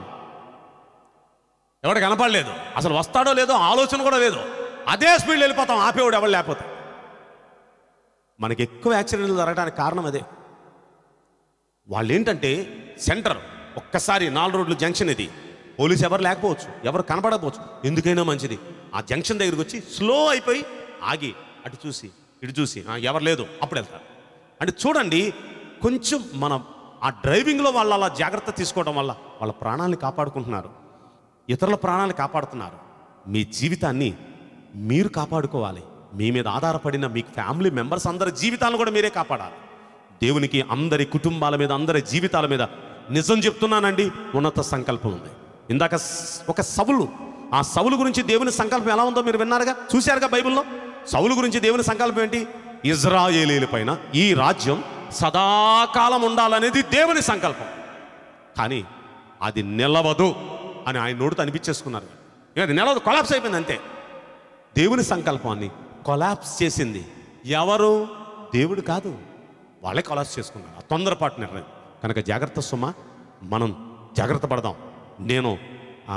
ఎవడు కనపడలేదు అసలు వస్తాడో లేదో ఆలోచన కూడా లేదు అదే స్పీడ్ వెళ్ళిపోతాం ఆపేవాడు ఎవడు లేకపోతే మనకి ఎక్కువ యాక్సిడెంట్లు జరగడానికి కారణం అదే వాళ్ళు ఏంటంటే సెంటర్ ఒక్కసారి నాలుగు రోడ్లు జంక్షన్ ఇది పోలీసు ఎవరు లేకపోవచ్చు ఎవరు కనపడకపోవచ్చు ఎందుకైనా మంచిది ఆ జంక్షన్ దగ్గరికి వచ్చి స్లో అయిపోయి ఆగి అటు చూసి ఇటు చూసి "ఆ, ఎవరు లేదు అప్పుడు వెళ్తారు అంటే చూడండి కొంచెం మన ఆ డ్రైవింగ్లో వాళ్ళు అలా జాగ్రత్త తీసుకోవడం వల్ల వాళ్ళ ప్రాణాలను కాపాడుకుంటున్నారు ఇతరుల ప్రాణాలు కాపాడుతున్నారు మీ జీవితాన్ని మీరు కాపాడుకోవాలి మీ మీద ఆధారపడిన మీ ఫ్యామిలీ మెంబర్స్ అందరి జీవితాలను కూడా మీరే కాపాడాలి దేవునికి అందరి కుటుంబాల మీద అందరి జీవితాల మీద నిజం చెప్తున్నానండి ఉన్నత సంకల్పం ఉంది ఇందాక స్- ఒక సవులు ఆ సవులు గురించి దేవుని సంకల్పం ఎలా ఉందో మీరు విన్నారుగా చూశారుగా బైబిల్లో సవులు గురించి దేవుని సంకల్పం ఏంటి ఇజ్రాయేలీల పైన ఈ రాజ్యం సదాకాలం ఉండాలనేది దేవుని సంకల్పం కానీ అది నిలవదు అని ఆయన నోటితో అనిపించేసుకున్నారు ఇక అది నిలవదు కొలాప్స్ అయిపోయింది అంతే దేవుని సంకల్పాన్ని కొలాప్స్ చేసింది ఎవరు దేవుడు కాదు వాళ్ళే కొలాప్స్ చేసుకున్నారు ఆ తొందరపాటు నిర్ణయం కనుక జాగ్రత్త సుమ మనం జాగ్రత్త పడదాం నేను ఆ,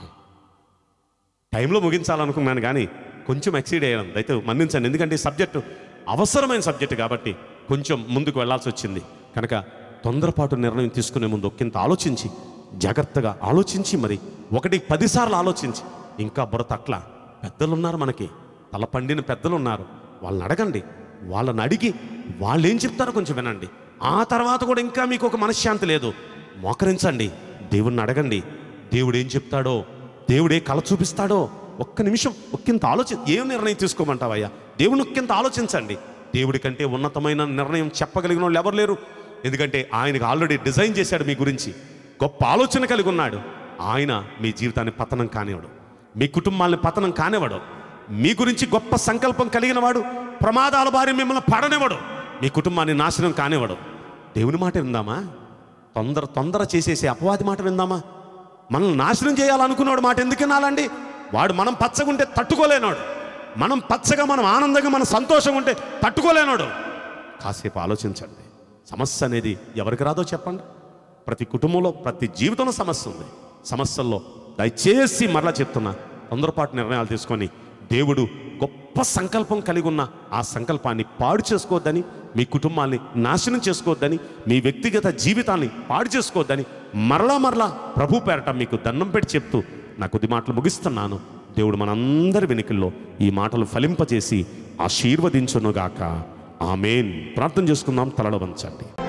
టైంలో ముగించాలనుకున్నాను కానీ కొంచెం ఎక్సీడ్ అయ్యాను అయితే మన్నించండి ఎందుకంటే ఈ సబ్జెక్టు అవసరమైన సబ్జెక్టు కాబట్టి కొంచెం ముందుకు వెళ్ళాల్సి వచ్చింది కనుక తొందరపాటు నిర్ణయం తీసుకునే ముందు ఒకంత ఆలోచించి జాగ్రత్తగా ఆలోచించి మరి ఒకటి పదిసార్లు ఆలోచించి ఇంకా బుర్ర తట్ల పెద్దలు ఉన్నారు మనకి తల పండిన పెద్దలు ఉన్నారు వాళ్ళని అడగండి వాళ్ళని అడిగి వాళ్ళు ఏం చెప్తారో కొంచెం వినండి ఆ తర్వాత కూడా ఇంకా మీకు ఒక మనశ్శాంతి లేదు మోకరించండి దేవుణ్ణి అడగండి దేవుడు ఏం చెప్తాడో దేవుడే కళ చూపిస్తాడో ఒక్క నిమిషం ఒక్కింత ఆలోచి ఏం నిర్ణయం తీసుకోమంటావయ్యా దేవుని ఒక్కింత ఆలోచించండి దేవుడి కంటే ఉన్నతమైన నిర్ణయం చెప్పగలిగిన వాళ్ళు ఎవరు లేరు ఎందుకంటే ఆయనకు ఆల్రెడీ డిజైన్ చేశాడు మీ గురించి గొప్ప ఆలోచన కలిగి ఉన్నాడు ఆయన మీ జీవితాన్ని పతనం కానివాడు మీ కుటుంబాన్ని పతనం కానివాడు మీ గురించి గొప్ప సంకల్పం కలిగిన వాడు ప్రమాదాల బారి మిమ్మల్ని పడనివాడు మీ కుటుంబాన్ని నాశనం కానివాడు దేవుని మాట విందామా తొందర తొందర చేసేసే అపవాది మాట విందామా మనల్ని నాశనం చేయాలనుకున్నాడు మాట ఎందుకు వినాలండి వాడు మనం పచ్చగుంటే తట్టుకోలేనాడు మనం పచ్చగా మనం ఆనందంగా మనం సంతోషంగా ఉంటే తట్టుకోలేనాడు కాసేపు ఆలోచించండి సమస్య అనేది ఎవరికి రాదో చెప్పండి ప్రతి కుటుంబంలో ప్రతి జీవితంలో సమస్య ఉంది సమస్యల్లో దయచేసి మరలా చెప్తున్నా తొందరపాటు నిర్ణయాలు తీసుకొని దేవుడు గొప్ప సంకల్పం కలిగి ఉన్న ఆ సంకల్పాన్ని పాడు చేసుకోవద్దని మీ కుటుంబాన్ని నాశనం చేసుకోవద్దని మీ వ్యక్తిగత జీవితాన్ని పాడు చేసుకోవద్దని మరలా మరలా ప్రభు పేరట మీకు దండం పెట్టి చెప్తూ నా కొద్ది మాటలు ముగిస్తున్నాను దేవుడు మనందరి వెనుకల్లో ఈ మాటలు ఫలింపజేసి ఆశీర్వదించునుగాక ఆమెన్ ప్రార్థన చేసుకుందాం తలలో వంచండి